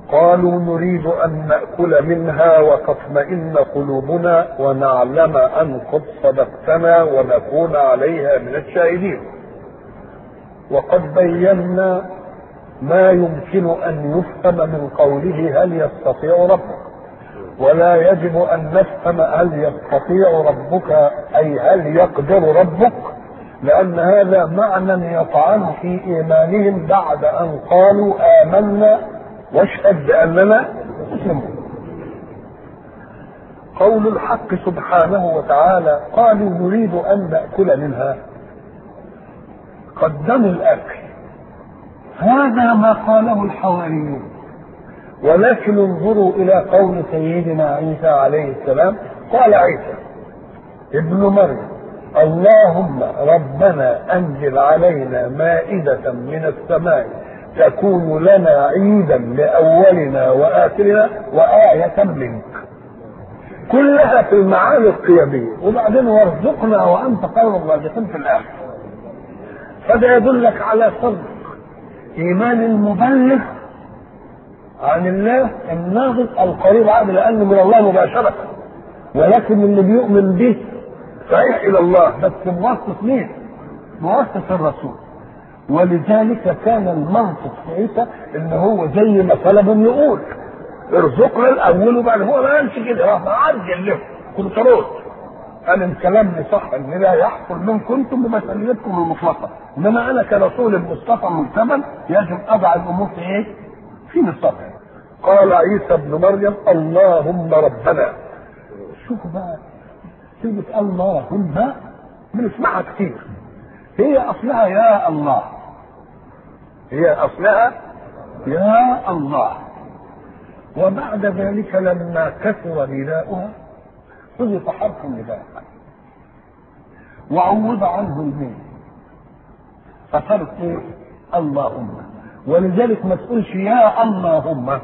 قالوا نريد ان ناكل منها وتطمئن قلوبنا ونعلم ان قد صدقتنا ونكون عليها من الشاهدين وقد بينا ما يمكن ان يفهم من قوله هل يستطيع ربك ولا يجب ان نفهم هل يستطيع ربك اي هل يقدر ربك لان هذا معنى يطعن في ايمانهم بعد ان قالوا امنا واشهد باننا مسلمون قول الحق سبحانه وتعالى قالوا نريد ان ناكل منها قدموا الاكل هذا ما قاله الحواريون ولكن انظروا الى قول سيدنا عيسى عليه السلام قال عيسى ابن مريم اللهم ربنا انزل علينا مائدة من السماء تكون لنا عيدا لاولنا واخرنا وآية منك كلها في المعاني القيمية وبعدين وارزقنا وانت خير الرازقين في الاخر فده يدلك على صدق ايمان المبلغ عن الله الناظر القريب عنه لانه من الله مباشره ولكن اللي بيؤمن به صحيح الى الله بس موسط مين؟ موسط الرسول ولذلك كان المنطق في عيسى ان هو زي ما طلب يقول ارزقنا الاول وبعد هو ما قالش كده راح معجل له كنترول قال ان كلامي صح ان لا يحصل منكم انتم بمسؤوليتكم المطلقه انما انا كرسول المصطفى ملتزم يجب اضع الامور في ايه؟ في نصابها قال عيسى ابن مريم اللهم ربنا شوفوا بقى كلمة اللهم بنسمعها كتير هي أصلها يا الله هي أصلها يا الله وبعد ذلك لما كثر نداؤها حذف حرف النداء وعوض عنه الميم فصارت ايه؟ اللهم ولذلك ما تقولش يا اللهم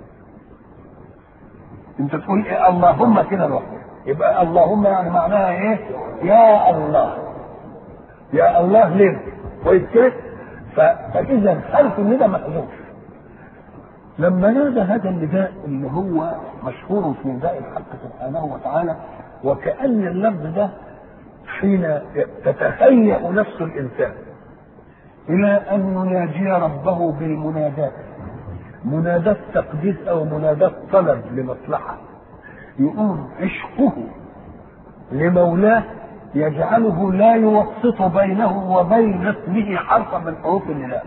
انت تقول ايه اللهم كده لوحدك يبقى اللهم يعني معناها ايه يا الله يا الله ليه كويس كده فاذا حرف النداء محذوف لما نادى هذا النداء اللي هو مشهور في نداء الحق سبحانه وتعالى وكأن اللفظ ده حين تتهيأ نفس الإنسان إلى أن يناجي ربه بالمناداة مناداة تقديس أو مناداة طلب لمصلحة يقول عشقه لمولاه يجعله لا يوسط بينه وبين اسمه حرفا من حروف النداء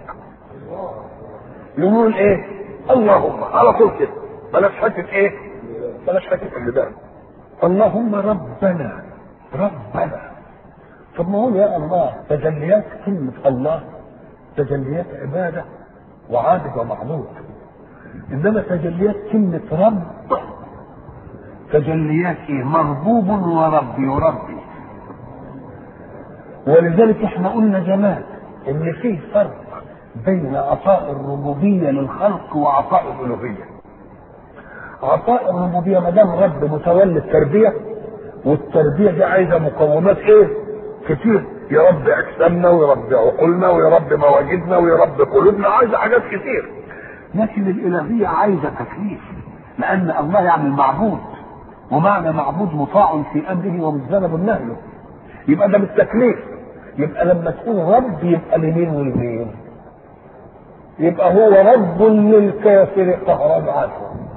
يقول ايه اللهم على طول كده بلاش حته ايه بلاش حته النداء اللهم ربنا ربنا طب ما هو يا الله تجليات كلمة الله تجليات عبادة وعابد ومعبود إنما تجليات كلمة رب تجليات إيه؟ مربوب ورب يربي ولذلك احنا قلنا زمان ان في فرق بين عطاء الربوبيه للخلق وعطاء الالوهيه. عطاء الربوبيه ما دام رب متولي التربيه والتربيه دي عايزه مقومات ايه؟ كتير يربي اجسامنا ويربي عقولنا ويربي مواجدنا ويربي قلوبنا عايزه حاجات كتير. لكن الالهيه عايزه تكليف لان الله يعمل معبود ومعنى معبود مطاع في امره ومجتنب نهيه. يبقى ده بالتكليف يبقى لما تكون رب يبقى لمين ولمين يبقى هو رب للكافر قهرا عنه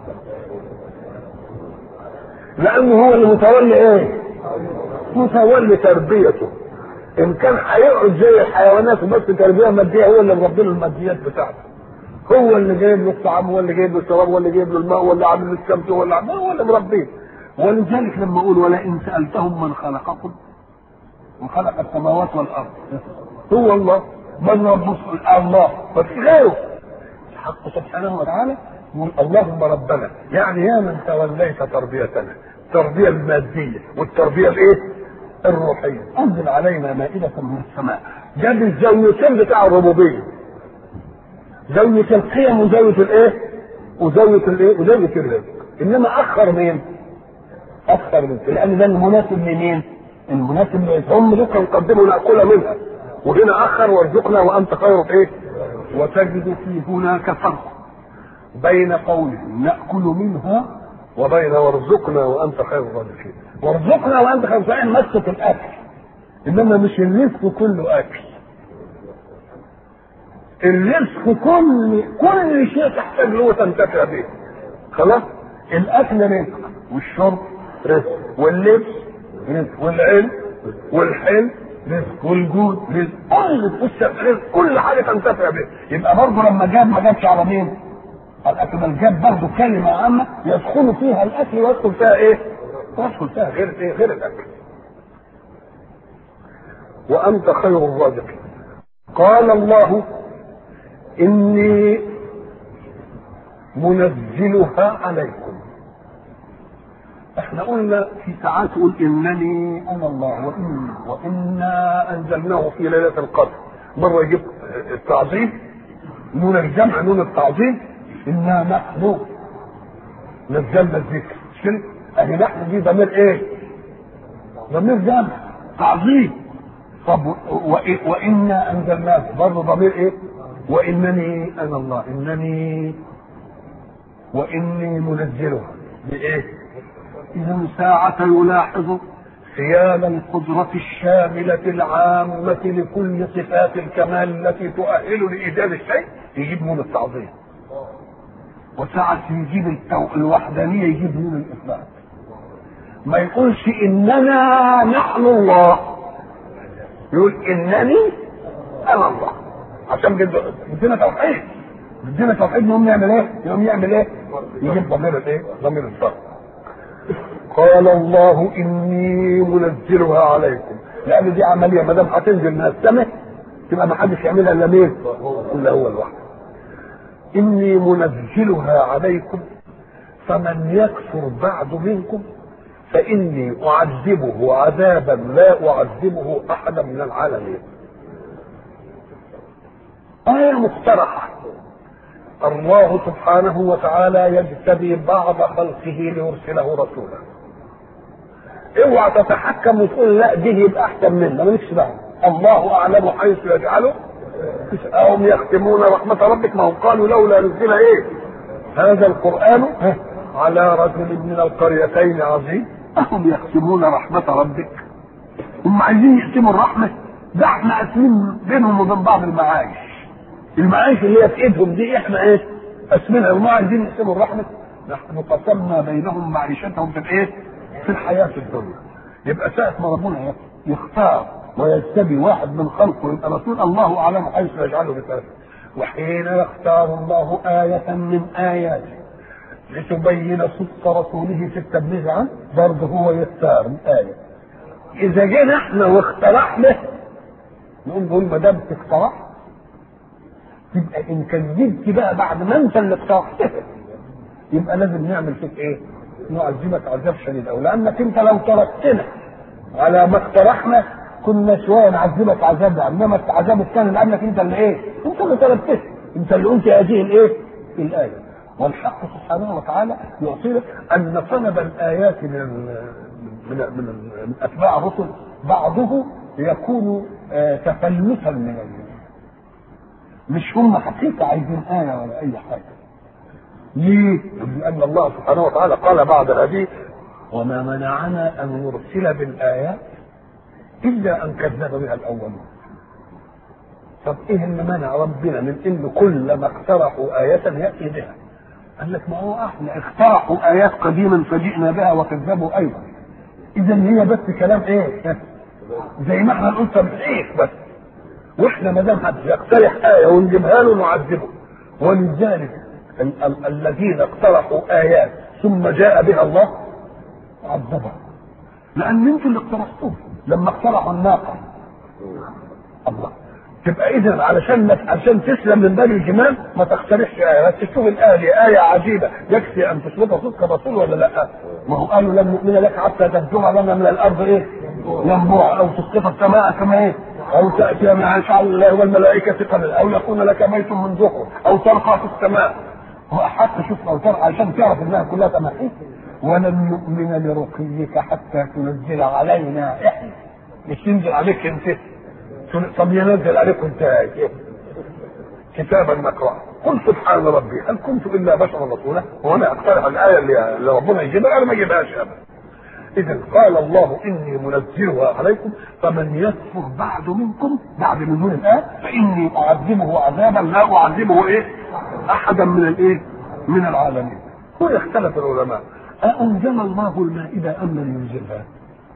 لانه هو اللي متولي ايه متولي تربيته ان كان هيقعد زي الحيوانات وبس تربيه ماديه هو اللي مربي له الماديات بتاعته هو اللي جايب له الطعام هو اللي جايب له الشراب هو اللي جايب له الماء هو اللي عامل له الشمس هو اللي عامل هو اللي مربيه ولذلك لما اقول ولئن سالتهم من خلقكم وخلق السماوات والارض هو الله من رب الله ففي غيره الحق سبحانه وتعالى يقول اللهم ربنا يعني يا من توليت تربيتنا التربيه الماديه والتربيه الايه؟ الروحيه انزل علينا مائده من السماء جاب الزاويتين بتاع الربوبيه زاويه القيم وزاويه الايه؟ وزاويه الايه؟ وزاويه الرزق انما اخر مين؟ اخر من لان ده المناسب لمين؟ المناسب هم دول يقدموا ناكل منها وهنا اخر وارزقنا وانت خير ايه؟ وتجد في هناك فرق بين قولهم ناكل منها وبين وارزقنا وانت خير الرازقين وارزقنا وانت خير الرازقين مسك الاكل انما مش الرزق كله اكل الرزق كل كل شيء تحتاج له وتنتفع به خلاص الاكل رزق والشرب رزق واللبس رزق والعلم والحلم رزق والجود رزق كل رزق كل حاجه تنتفع به يبقى برضه لما جاب ما جابش على مين؟ على الاكل بل جاب برضه كلمه عامه يدخل فيها الاكل ويدخل فيها ايه؟ ويدخل فيها غير ايه؟ غير الاكل. وانت خير الرازقين. قال الله اني منزلها عليكم احنا قلنا في ساعات تقول انني انا الله وإن وانا انزلناه في ليله القدر مره يجيب التعظيم نون الجمع نون التعظيم انا نحن نزلنا الذكر مش كده؟ اهي نحن دي ضمير ايه؟ ضمير جمع تعظيم طب وانا انزلناه برضه ضمير ايه؟ وانني انا الله انني واني منزلها بايه؟ اذا ساعة يلاحظ حيال القدرة الشاملة العامة لكل صفات الكمال التي تؤهل لإيجاد الشيء يجيب نون التعظيم وساعة يجيب التو... الوحدانية يجيب نون الإثبات ما يقولش إننا نحن الله يقول إنني أنا الله عشان بدنا توحيد بدنا توحيد يقوم يعمل ايه؟ يقوم يعمل ايه؟ يجيب ضمير الايه؟ ضمير الفرق قال الله اني منزلها عليكم لان دي عمليه ما دام هتنزل من السماء تبقى ما حدش يعملها الا مين؟ الا هو لوحده اني منزلها عليكم فمن يكفر بعد منكم فاني اعذبه عذابا لا اعذبه احدا من العالمين آية مقترحة الله سبحانه وتعالى يجتبي بعض خلقه ليرسله رسولا اوعى تتحكم وتقول لا دي يبقى احسن منا مالكش دعوه الله اعلم حيث يجعله هم يختمون رحمة ربك ما هم قالوا لولا نزل ايه هذا القرآن على رجل من القريتين عظيم أهم يقسمون رحمة ربك هم عايزين يقسموا الرحمة ده احنا قاسمين بينهم وبين بعض المعايش المعايش اللي هي في ايدهم دي احنا ايه قاسمينها وما عايزين يقسموا الرحمة نحن قسمنا بينهم معيشتهم في الايه في الحياة الدنيا يبقى ساعة ما ربنا يختار ويجتبي واحد من خلقه يبقى رسول الله اعلم حيث يجعله رسالته وحين يختار الله آية من آياته لتبين صدق رسوله في التبليغ عنه برضه هو يختار الآية إذا جينا احنا واخترعنا نقول نقول ما دام تقترح تبقى إن كذبت بقى بعد ما أنت اللي اقترحت يبقى لازم نعمل فيك إيه؟ نعذبك عذاب شديد أو لأنك أنت لو تركتنا على ما اقترحنا كنا شويه نعذبك عذاب انما العذاب الثاني لانك انت اللي ايه؟ انت اللي طلبته انت اللي قلت هذه الايه؟ الايه والحق سبحانه وتعالى يعطينا ان طلب الايات من ال من ال من, ال من اتباع الرسل بعضه يكون آه تفلتا من ال مش هم حقيقه عايزين ايه ولا اي حاجه ليه؟ لان الله سبحانه وتعالى قال بعد هذه وما منعنا ان نرسل بالايات الا ان كذب بها الاولون طب ايه اللي منع ربنا من انه كل ما اقترحوا آية يأتي بها قال لك ما هو احنا اقترحوا آيات قديما فجئنا بها وكذبوا ايضا اذا هي بس كلام ايه زي ما احنا نقول تمسيح بس واحنا ما دام حد يقترح آية ونجيبها له نعذبه ولذلك ال- ال- الذين اقترحوا آيات ثم جاء بها الله عذبهم لان انتوا اللي اقترحتوه لما اقترحوا الناقه الله تبقى اذا علشان ما علشان تسلم من باب الجمال ما تقترحش ايه بس تشوف الايه ايه عجيبه يكفي ان تثبت صدق الرسول ولا لا؟ ما هو قالوا لن نؤمن لك حتى تفجر لنا من الارض ايه؟ ينبوع او تسقط السماء كما ايه؟ او تاتي مع شعر الله والملائكه قبل او يكون لك بيت من زخرف او ترقى في السماء هو حتى شوف او ترقى عشان تعرف انها كلها تماثيل ولن نؤمن لرقيك حتى تنزل علينا احنا مش تنزل عليك انت طب ينزل عليكم انت كتابا نقرأ قل سبحان ربي هل كنت الا بشرا رسولا؟ وانا اقترح الايه اللي, اللي ربنا يجيبها انا ما اجيبهاش ابدا. اذا قال الله اني منزلها عليكم فمن يكفر بعد منكم بعد نزول الايه فاني اعذبه عذابا لا اعذبه ايه؟ احدا من الايه؟ من العالمين. هنا اختلف العلماء أأنزل الله المائدة أم لم ينزلها؟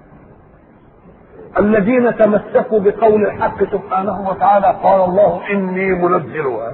الذين تمسكوا بقول الحق سبحانه وتعالى قال الله إني منزلها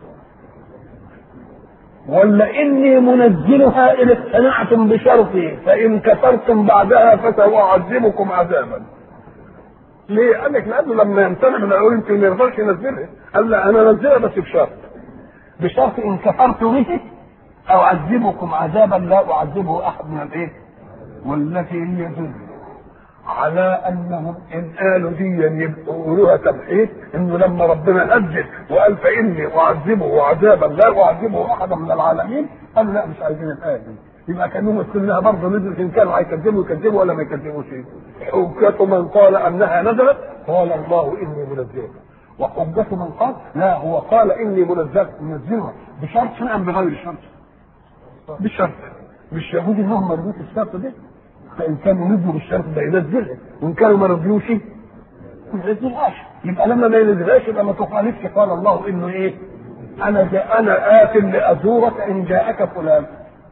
ولا إني منزلها إن اقتنعتم بشرطي فإن كفرتم بعدها فسأعذبكم عذابا ليه؟ قال لك لأنه لما يمتنع من الأول يمكن ما يرضاش ينزلها قال لا أنا أنزلها بس بشرط بشرط إن كفرت به أعذبكم عذابا لا أعذبه أحد من الإيه؟ والتي هي ذل على أنهم إن قالوا دي يبقوا يقولوها تمحيط إنه لما ربنا أجل وقال فإني أعذبه عذابا لا أعذبه أحدا من العالمين قالوا لا مش عايزين الآية دي يبقى كانوا مسلمينها برضه نزلت إن كانوا هيكذبوا يكذبوا ولا ما يكذبوش حجة من قال أنها نزلت قال الله إني منزلها وحجة من قال لا هو قال إني منزل منزلها بشرط أم بغير شرط؟ بالشرط مش يهودي انهم ما رضوش الشرط ده فان كانوا رضوا بالشرط ده ينزلها وان كانوا ما رضيوش ما ينزلهاش يبقى لما ما ينزلهاش يبقى ما تخالفش قال الله انه ايه انا جاء انا ات لازورك ان جاءك فلان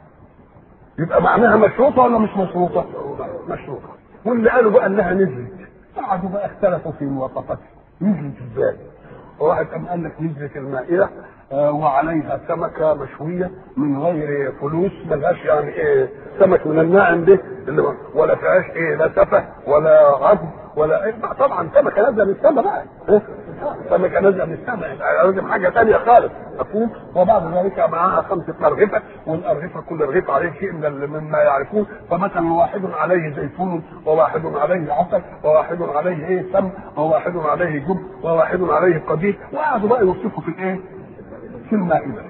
يبقى معناها مشروطه ولا مش مشروطه؟ مشروطه واللي قالوا بقى انها نزلت قعدوا بقى اختلفوا في مواصفاتها نزلت ازاي؟ واحد قام قال لك نزلت المائده وعليها سمكة مشوية من غير فلوس ملهاش يعني ايه سمك من الناعم ده اللي ولا فيهاش ايه لا سفه ولا عظم ولا ايه طبعا سمكة نازلة من السماء بقى إيه؟ سمكة نازلة من السماء لازم حاجة ثانية خالص مفهوم وبعد ذلك معاها خمسة أرغفة والأرغفة كل رغيف عليه شيء من مما يعرفون فمثلا واحد عليه زيتون وواحد عليه عسل وواحد عليه ايه سم وواحد عليه جب وواحد عليه قديد وقعدوا بقى يوصفوا في الايه في المائدة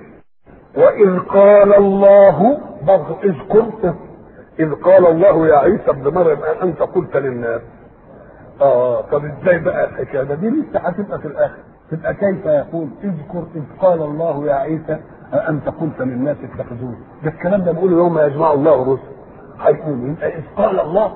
وإذ قال الله برضه اذكر إذ قال الله يا عيسى ابن مريم أنت قلت للناس آه طب إزاي بقى الحكاية ده دي لسه هتبقى في الآخر تبقى كيف يقول اذكر إذ قال الله يا عيسى أنت قلت للناس اتخذوني ده الكلام ده بيقوله يوم يجمع الله الرسل هيقول يبقى إذ قال الله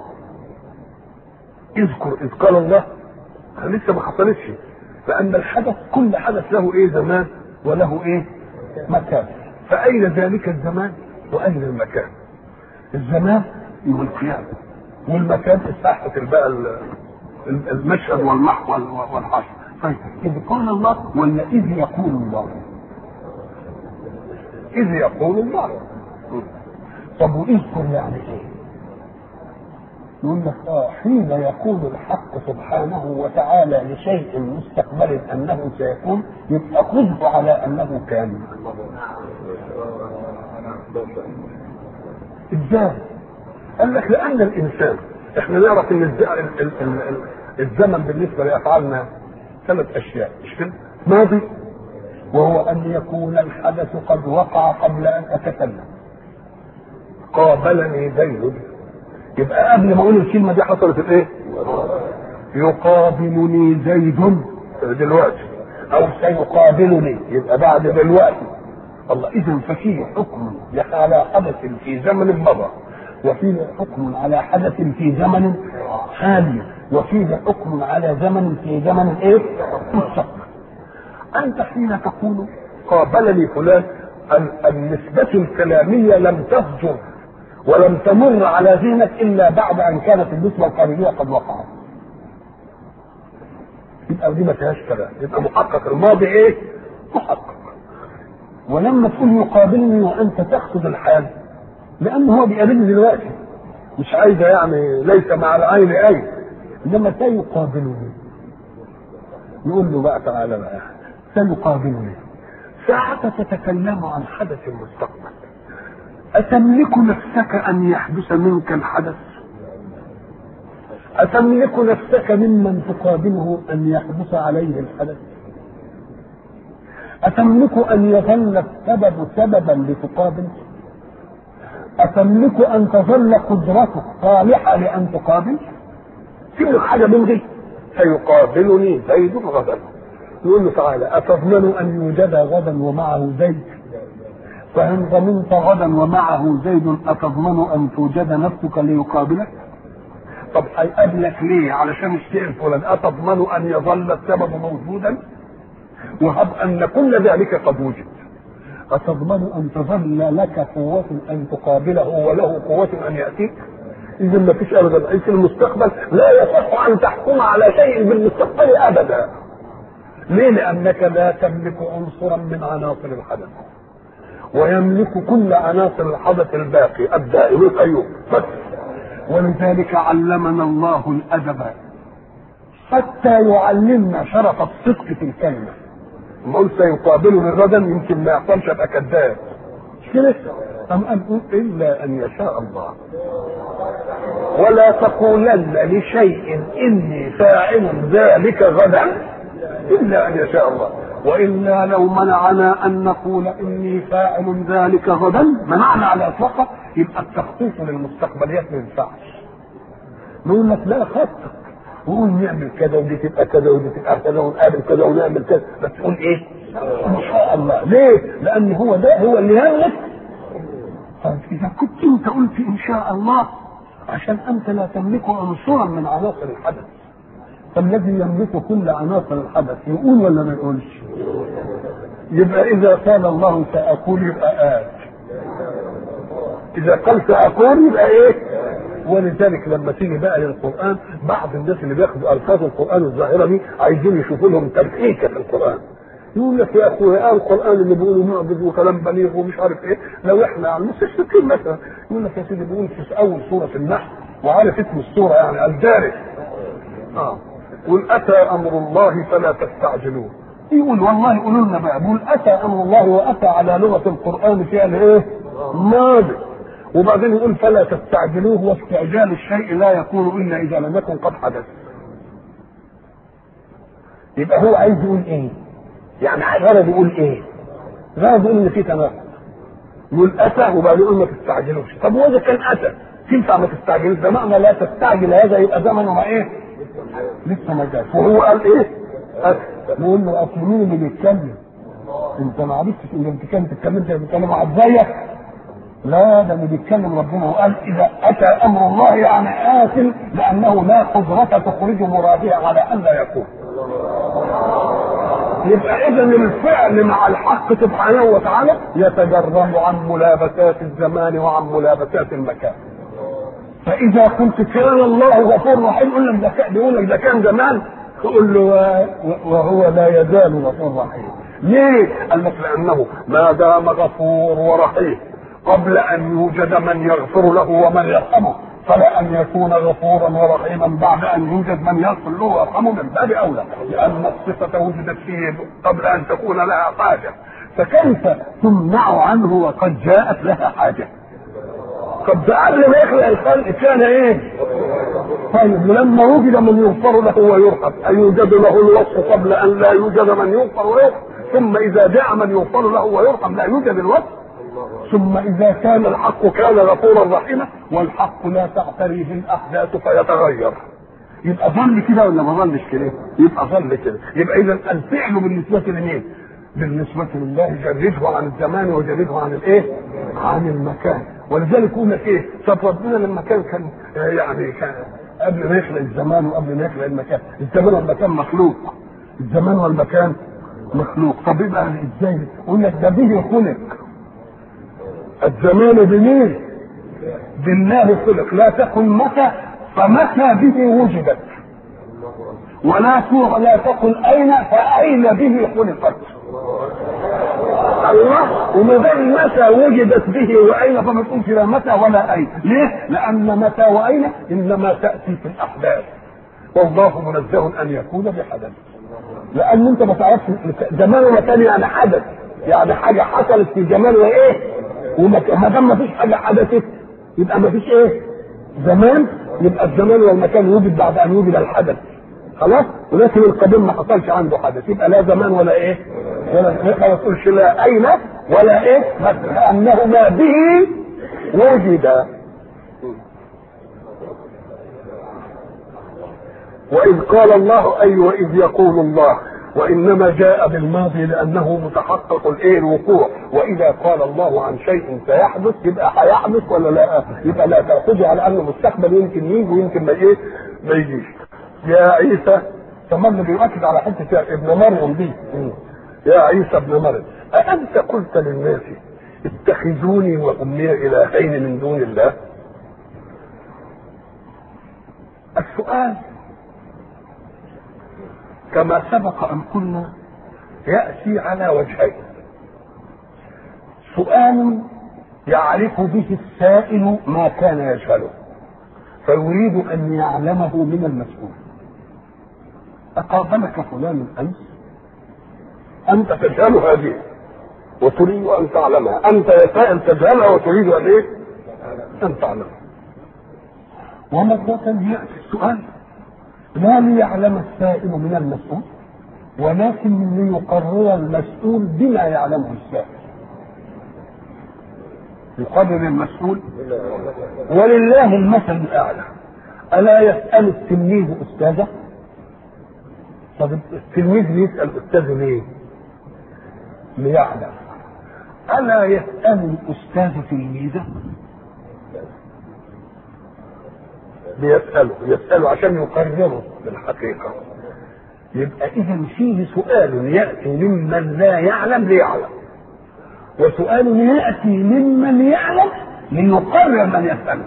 اذكر إذ قال الله لسه ما حصلتش فأن الحدث كل حدث له إيه زمان وله ايه مكان فاين ذلك الزمان واين المكان الزمان يوم القيامه والمكان الساحه بقى المشهد والمحو والحشر طيب اذ قال الله ولا اذ يقول الله اذ يقول الله طب واذكر يعني ايه يقول لك اه حين يقول الحق سبحانه وتعالى لشيء مستقبل انه سيكون يبقى خذه على انه كان ازاي؟ قال لك لان الانسان احنا نعرف ان الزمن بالنسبه لافعالنا ثلاث اشياء مش كده؟ ماضي وهو ان يكون الحدث قد وقع قبل ان اتكلم قابلني زيد يبقى قبل ما اقول الكلمه دي حصلت الايه؟ يقابلني زيد دلوقتي او سيقابلني يبقى بعد دلوقتي الله اذا ففيه حكم على حدث في زمن مضى وفيه حكم على حدث في زمن حالي وفيه حكم على زمن في زمن ايه؟ مستقبل انت حين تقول قابلني فلان النسبة الكلامية لم تصدر ولم تمر على ذهنك الا بعد ان كانت النسبه القابليه قد وقعت. يبقى دي ما فيهاش كلام، يبقى محقق الماضي ايه؟ محقق. ولما تقول يقابلني وانت تقصد الحال لان هو بيقابلني دلوقتي مش عايزه يعني ليس مع العين اي انما سيقابلني يقول له بقى تعالى بقى سيقابلني ساعة تتكلم عن حدث مستقبل أتملك نفسك أن يحدث منك الحدث؟ أتملك نفسك ممن تقابله أن يحدث عليه الحدث؟ أتملك أن يظل السبب سببا لتقابل؟ أتملك أن تظل قدرتك صالحة لأن تقابل؟ كل حاجة من دي سيقابلني زيد غدا يقول له تعالى أتضمن أن يوجد غدا ومعه زيد فإن ضمنت غدا ومعه زيد أتضمن أن توجد نفسك ليقابلك طب هيقابلك ليه علشان الشيء فلان أتضمن أن يظل السبب موجودا وهب أن كل ذلك قد وجد أتضمن أن تظل لك قوة أن تقابله وله قوة أن يأتيك إذا ما فيش أبدا في المستقبل لا يصح أن تحكم على شيء بالمستقبل أبدا ليه؟ لأنك لا تملك عنصرا من عناصر الحدث ويملك كل عناصر الحدث الباقي الدائم القيوم بس ولذلك علمنا الله الأدب حتى يعلمنا شرف الصدق في الكلمة ما قلت سيقابلني غدا يمكن ما يحصلش ابقى كذاب مش كده؟ أم قال إلا أن يشاء الله ولا تقولن لشيء إني فاعل ذلك غدا إلا أن يشاء الله وإلا لو منعنا أن نقول إني فاعل ذلك غدا منعنا على إطلاقه يبقى التخطيط للمستقبليات ما ينفعش نقول لك لا خطط وقول نعمل كذا ودي تبقى كذا ودي تبقى كذا ونقابل كذا ونعمل كذا بس تقول ايه؟ ان شاء الله ليه؟ لان هو ده هو اللي يملك إذا كنت أنت قلت إن شاء الله عشان أنت لا تملك عنصرا من عناصر الحدث فالذي يملك كل عناصر الحدث يقول ولا ما يقولش؟ يبقى إذا قال الله سأقول يبقى آت إذا قال سأقول يبقى إيه؟ ولذلك لما تيجي بقى للقرآن بعض الناس اللي بياخدوا ألفاظ القرآن الظاهرة دي عايزين يشوفوا لهم تركيكة في القرآن يقول لك يا اخويا آه القران اللي بيقولوا معجز وكلام بليغ ومش عارف ايه لو احنا على المستشرقين مثلا يقول لك يا سيدي بيقول في اول سوره النحل وعارف اسم السوره يعني الدارس اه قل اتى امر الله فلا تستعجلوه يقول والله قولوا لنا بقى بيقول اتى امر الله واتى على لغه القران فيها الايه؟ ماضي وبعدين يقول فلا تستعجلوه واستعجال الشيء لا يكون الا اذا لم يكن قد حدث يبقى هو عايز يقول ايه؟ يعني غرض يقول ايه؟ غرض يقول ان في تناقض يقول اتى وبعدين يقول ما تستعجلوش طب واذا كان اتى تنفع ما تستعجلوش ده معنى لا تستعجل هذا يبقى زمنه ما ايه؟ لسه ما جاش وهو قال ايه؟ اتى نقول له اصل مين اللي بيتكلم؟ انت ما عرفتش ان انت كنت اتكلمت بتتكلم واحد زيك لا ده اللي بيتكلم ربنا وقال اذا اتى امر الله يعني ات لانه لا قدره تخرج مرادها على ان لا يكون يبقى اذا الفعل مع الحق سبحانه وتعالى يتجرم عن ملابسات الزمان وعن ملابسات المكان فاذا قلت كان الله غفور رحيم يقول لك ده كان بيقول لك ده كان زمان تقول له وهو لا يزال غفور رحيم ليه؟ قال لك لانه ما دام غفور ورحيم قبل ان يوجد من يغفر له ومن يرحمه فلا ان يكون غفورا ورحيما بعد ان يوجد من يغفر له ويرحمه من باب اولى لان الصفه وجدت فيه قبل ان تكون لها حاجه فكيف تمنع عنه وقد جاءت لها حاجه قد قبل ما يخلق الخلق كان ايه؟ طيب لما وجد من يغفر له ويرحم أيوجد له الوصف قبل أن لا يوجد من يغفر ويرحم ثم إذا جاء من يغفر له ويرحم لا يوجد الوصف ثم إذا كان الحق كان غفورا رحيما والحق لا تعتريه الأحداث فيتغير يبقى ظل كده ولا ما ظلش كده؟ يبقى ظل كده يبقى إذا الفعل بالنسبة لمين؟ بالنسبة لله جرده عن الزمان وجرده عن الايه؟ عن المكان ولذلك يقول لك ايه؟ طب ربنا لما كان كان يعني كان قبل ما يخلق الزمان وقبل ما يخلق المكان، الزمان والمكان مخلوق. الزمان والمكان مخلوق، طب يبقى ازاي؟ يقول لك ده به خلق. الزمان بمين؟ بالله خلق، لا تقل متى فمتى به وجدت. ولا لا تقل اين فاين به خلقت. الله وما دام متى وجدت به واين فما تقولش لا متى ولا اين ليه لان متى واين انما تاتي في الاحداث والله منزه ان يكون بحدث لان انت ما تعرفش زمان ومكان يعني حدث يعني حاجه حصلت في زمان وايه وما دام ما فيش حاجه حدثت يبقى ما فيش ايه زمان يبقى الزمان والمكان وجد بعد ان وجد الحدث خلاص ولكن القديم ما حصلش عنده حدث يبقى لا زمان ولا ايه ولا ما تقولش لا اين ولا ايه لانهما به وجدا واذ قال الله اي واذ يقول الله وانما جاء بالماضي لانه متحقق الايه الوقوع واذا قال الله عن شيء سيحدث يبقى هيحدث ولا لا يبقى لا تاخذه على انه مستقبل يمكن يجي ويمكن ما ايه ما يجيش يا عيسى كمان بيؤكد على حته ابن مريم دي يا عيسى ابن مريم أأنت قلت للناس اتخذوني وأمي إلهين من دون الله السؤال كما سبق أن قلنا يأتي على وجهين سؤال يعرف به السائل ما كان يجهله فيريد أن يعلمه من المسؤول أقابلك فلان أمس أنت تجهل هذه وتريد أن تعلمها أنت يا سائل تجهلها وتريد أن إيه؟ أن تعلمها ومرة يأتي السؤال لا ليعلم السائل من المسؤول ولكن ليقرر المسؤول بما يعلمه السائل يقرر المسؤول ولله المثل الأعلى ألا يسأل التلميذ أستاذه طب التلميذ يسأل أستاذه ليه؟ ليعلم ألا يسأل الأستاذ تلميذه؟ بيسأله يسأله عشان يقرره بالحقيقة يبقى إذا فيه سؤال يأتي ممن لا يعلم ليعلم وسؤال يأتي ممن يعلم ليقرر من يسأله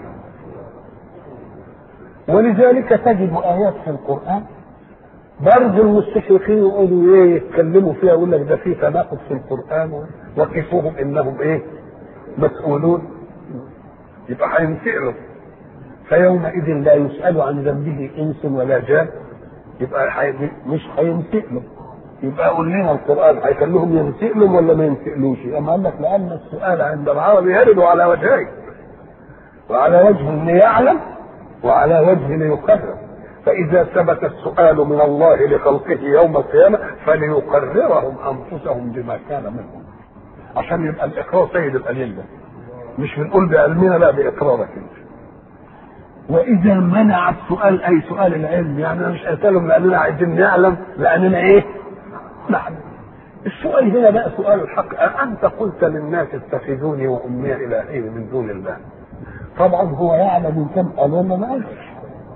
ولذلك تجد آيات في القرآن برضه المستشرقين يقولوا ايه يتكلموا فيها يقول لك ده في تناقض في القرآن وقفوهم انهم ايه مسؤولون يبقى هينسألوا فيومئذ لا يسأل عن ذنبه إنس ولا جان يبقى حي... مش هينسألوا يبقى قول لنا القرآن هيخليهم ينسألوا ولا ما ينسألوش أما قال لك لأن السؤال عند العرب يرد على وجهين وعلى وجه ليعلم وعلى وجه ليقرر فإذا ثبت السؤال من الله لخلقه يوم القيامة فليقررهم أنفسهم بما كان منهم عشان يبقى الإقرار سيد الأدلة مش بنقول بعلمنا لا بإقرارك انت واذا منع السؤال اي سؤال العلم يعني انا مش اسالهم لاننا عايزين نعلم لاننا ايه؟ نعلم السؤال هنا بقى سؤال الحق أأنت قلت للناس اتخذوني وأمي إلهين من دون الله طبعا هو يعلم إن كان قال ولا ما قالش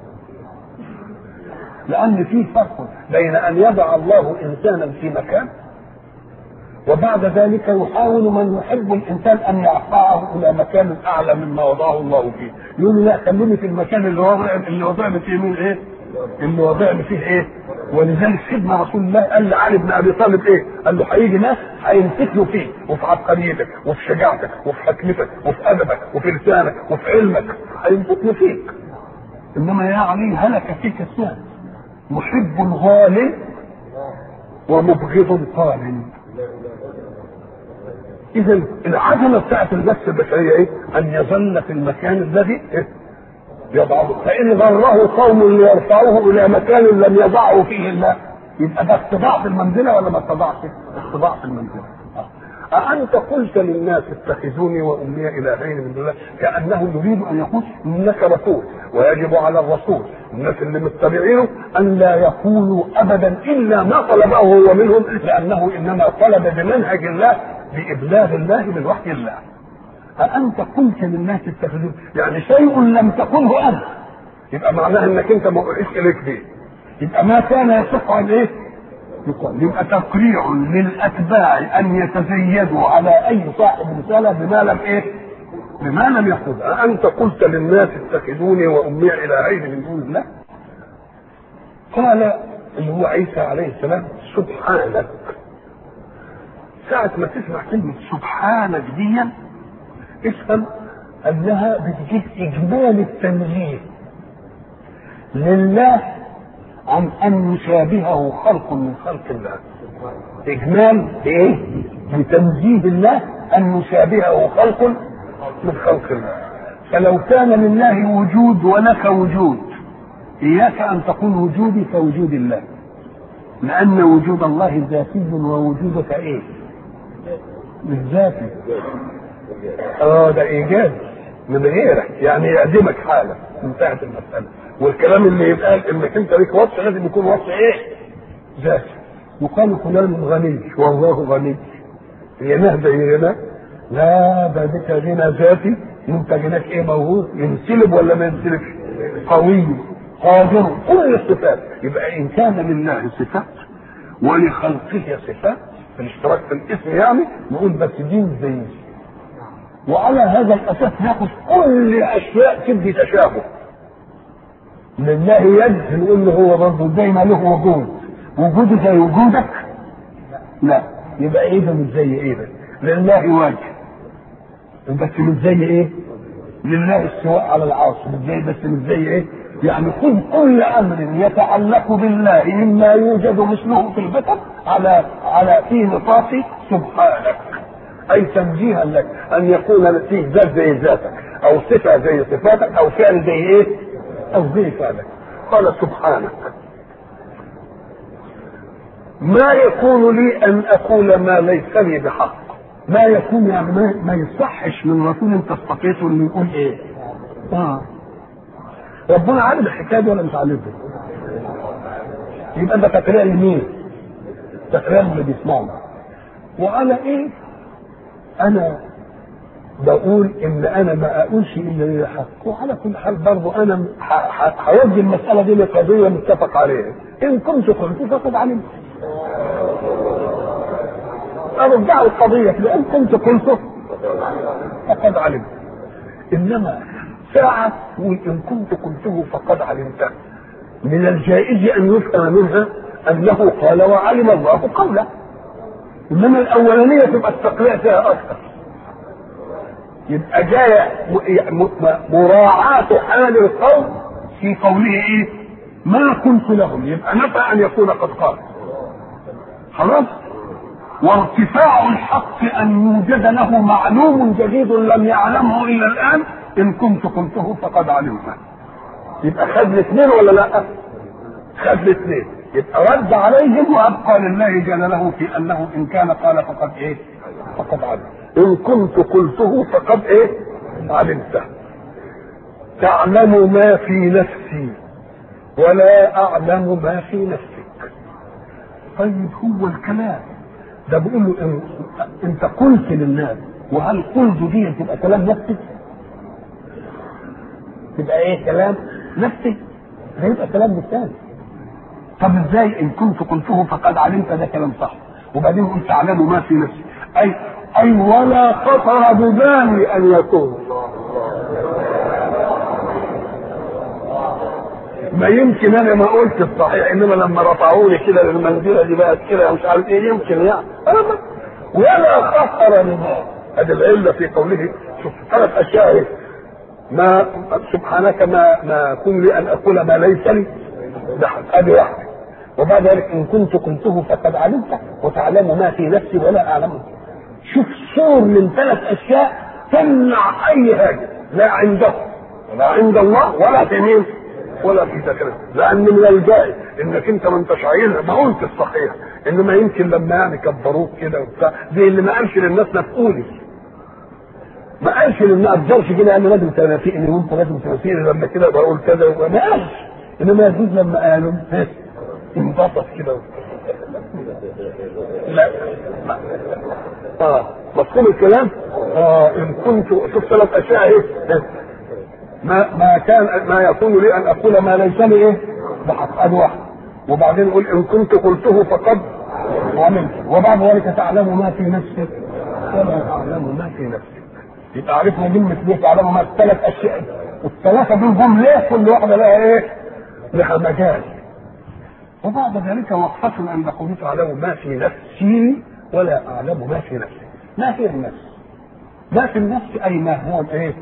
لأن في فرق بين أن يضع الله إنسانا في مكان وبعد ذلك يحاول من يحب الانسان ان يرفعه الى مكان اعلى مما وضعه الله فيه يقول لا خليني في المكان اللي وضع اللي وضعني فيه مين ايه اللي وضعني فيه ايه ولذلك سيدنا رسول الله قال لعلي بن ابي طالب ايه قال له هيجي ناس هيمسكوا فيك وفي عبقريتك وفي شجاعتك وفي حكمتك وفي ادبك وفي لسانك وفي علمك هيمسكوا فيك انما يا علي هلك فيك السؤال محب غال ومبغض قال اذا العجله بتاعت النفس البشريه ايه؟ ان يظل في المكان الذي إيه؟ يضعه فان غره قوم ليرفعوه الى مكان لم يضعه فيه الله يبقى ده اتباع في المنزله ولا ما اتباعش؟ اتباع في المنزله أأنت قلت للناس اتخذوني وأمي إلهين من دون الله كأنه يريد أن يقول إنك رسول ويجب على الرسول الناس اللي متبعينه أن لا يقولوا أبدا إلا ما طلبه هو منهم لأنه إنما طلب بمنهج الله بإبلاغ الله من وحي الله أأنت قلت للناس اتخذوني يعني شيء لم تقله أنت يبقى معناه إنك أنت ما إليك به يبقى ما كان يصح عن إيه؟ يقال يبقى تقريع للاتباع ان يتزيدوا على اي صاحب رساله بما لم ايه؟ بما لم يقل انت قلت للناس اتخذوني وامي الهين من دون الله قال اللي هو عيسى عليه السلام سبحانك ساعة ما تسمع كلمة سبحانك دي افهم انها بتجيب اجمال التنزيه لله عن ان يشابهه خلق من خلق الله اجمال بايه بتنزيه الله ان يشابهه خلق من خلق الله فلو كان لله وجود ولك وجود اياك ان تقول وجودي كوجود الله لان وجود الله ذاتي ووجودك ايه مش ذاتي اه ده ايجاد من غيرك يعني يعدمك حاله انتهت المساله والكلام اللي يتقال انك انت ليك وصف لازم يكون وصف ايه؟ ذاتي يقال فلان غني والله غني غناه زي غنى لا ده بك غنى ذاتي انت غناك ايه موهوب ينسلب ولا ما ينسلبش قوي قادر كل الصفات يبقى ان كان لله صفات ولخلقه صفات في الاشتراك في الاسم يعني نقول بس دي زي وعلى هذا الاساس ناخذ كل اشياء تدي تشابه لله يد نقول له هو برضه زي ما له وجود وجوده زي وجودك لا يبقى ايه ده مش زي ايه ده لله وجه بس مش زي ايه لله استواء على العرش مش زي بس مش زي ايه يعني خذ كل امر يتعلق بالله مما يوجد مثله في البشر على على في نطاق سبحانك اي تنزيها لك ان يكون فيه ذات زي ذاتك او صفه زي صفاتك او فعل زي ايه او زي فعلك قال سبحانك ما يكون لي ان اقول ما ليس لي بحق ما يكون يعني ما, ما يصحش من رسول انت استطيعته انه يقول ايه اه ربنا عارف الحكايه دي ولا مش عارفها يبقى ده تقرير لمين تقرير اللي بيسمعنا وانا ايه انا بقول ان انا ما اقولش الا للحق وعلى كل حال برضه انا هودي المساله دي لقضيه متفق عليها ان كنت قلت فقد علمت ارجع القضيه كده ان كنت قلت فقد علمت انما ساعة وإن كنت قلته فقد علمته من الجائز أن يفهم منها أنه قال وعلم الله قوله إنما الأولانية تبقى التقليع فيها أكثر يبقى جاية مراعاة حال القوم في قوله إيه؟ ما كنت لهم يبقى نفى أن يكون قد قال خلاص وارتفاع الحق أن يوجد له معلوم جديد لم يعلمه إلا الآن ان كنت قلته فقد علمته يبقى خد الاثنين ولا لا خد الاثنين يبقى رد عليهم وابقى لله جلاله في انه ان كان قال فقد ايه فقد علم ان كنت قلته فقد ايه علمته تعلم ما في نفسي ولا اعلم ما في نفسك طيب هو الكلام ده بيقول له إن انت قلت للناس وهل قلت دي تبقى كلام نفسي تبقى ايه كلام نفسي هيبقى كلام لساني طب ازاي ان كنت قلته فقد علمت ده كلام صح وبعدين قلت تعلم ما في نفسي اي اي ولا خطر ببالي ان يكون ما يمكن انا ما قلت الصحيح انما لما رفعوني كده للمنزله دي بقت كده مش عارف ايه يمكن يعني ولا خطر ببالي هذه العله في قوله شوف ثلاث اشياء ايه ما سبحانك ما ما كن لي ان اقول ما ليس لي بحق ادي واحده وبعد ذلك ان كنت قلته فقد علمت وتعلم ما في نفسي ولا اعلمه شوف صور من ثلاث اشياء تمنع اي حاجه لا عنده ولا عند الله ولا في مين ولا في ذكره لان من الجائز انك انت ما انتش عايزها ما قلت الصحيح انما يمكن لما يعني كبروك كده وبتاع زي اللي ما قالش للناس نفقوني ما قالش ان ما اقدرش كده انا لازم تنافقني وانت لازم تنافقني لما كده بقول كذا ما قالش انما يجوز لما قالوا انبسط كده لا اه مفهوم الكلام؟ اه ان كنت شوف ثلاث اشياء ايه؟ ما ما كان ما يكون لي ان اقول ما ليس لي ايه؟ بحق ادي واحد وبعدين يقول ان كنت قلته فقد عملت وبعد ذلك تعلم ما في نفسك ولا تعلم ما في نفسك يبقى عرفنا كلمة ليه تعلموا ما الثلاث أشياء الثلاثة دول جم ليه كل واحدة لها إيه؟ لها مجال وبعد ذلك وقفة عند قوله تعلم ما في نفسي ولا أعلم ما في نفسي ما في النفس ما في النفس أي ما هو إيه؟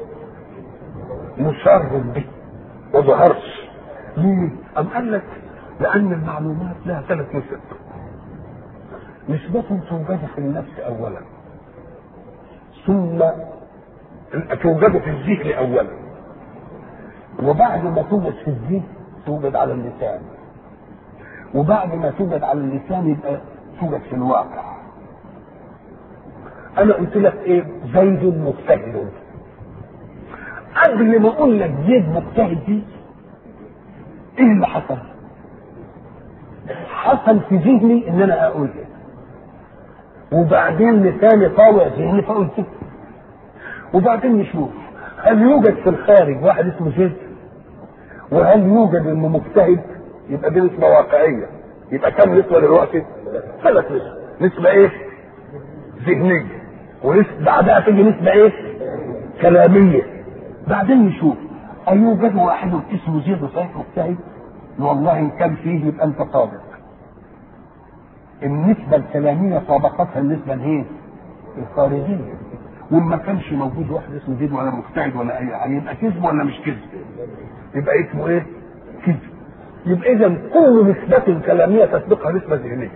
مسر به وظهرش ليه؟ أم قال لك لأن المعلومات لها ثلاث نسب نسبة توجد في النفس أولا ثم توجد في الذكر اولا وبعد ما توجد في الذكر توجد على اللسان وبعد ما توجد على اللسان يبقى توجد في الواقع انا قلت لك ايه زيد مجتهد قبل ما اقول لك زيد مجتهد دي ايه اللي حصل حصل في ذهني ان انا اقول وبعدين لساني طاوع ذهني فقلت وبعدين نشوف هل يوجد في الخارج واحد اسمه زيد وهل يوجد انه مجتهد يبقى دي نسبه واقعيه يبقى كم نسبه دلوقتي؟ ثلاث نسب نسبه ايه؟ ذهنيه ونسبه بعدها تيجي نسبه ايه؟ كلاميه بعدين نشوف أيوجد واحد اسمه زيد صحيح مجتهد؟ والله إن كان فيه يبقى أنت صادق. النسبة الكلامية سابقتها النسبة الإيه؟ الخارجية. وإن ما كانش موجود واحد اسمه زيد ولا مجتهد ولا أي يعني يبقى كذب ولا مش كذب؟ يبقى اسمه إيه؟ كذب. يبقى إذا كل نسبة كلامية تسبقها نسبة ذهنية.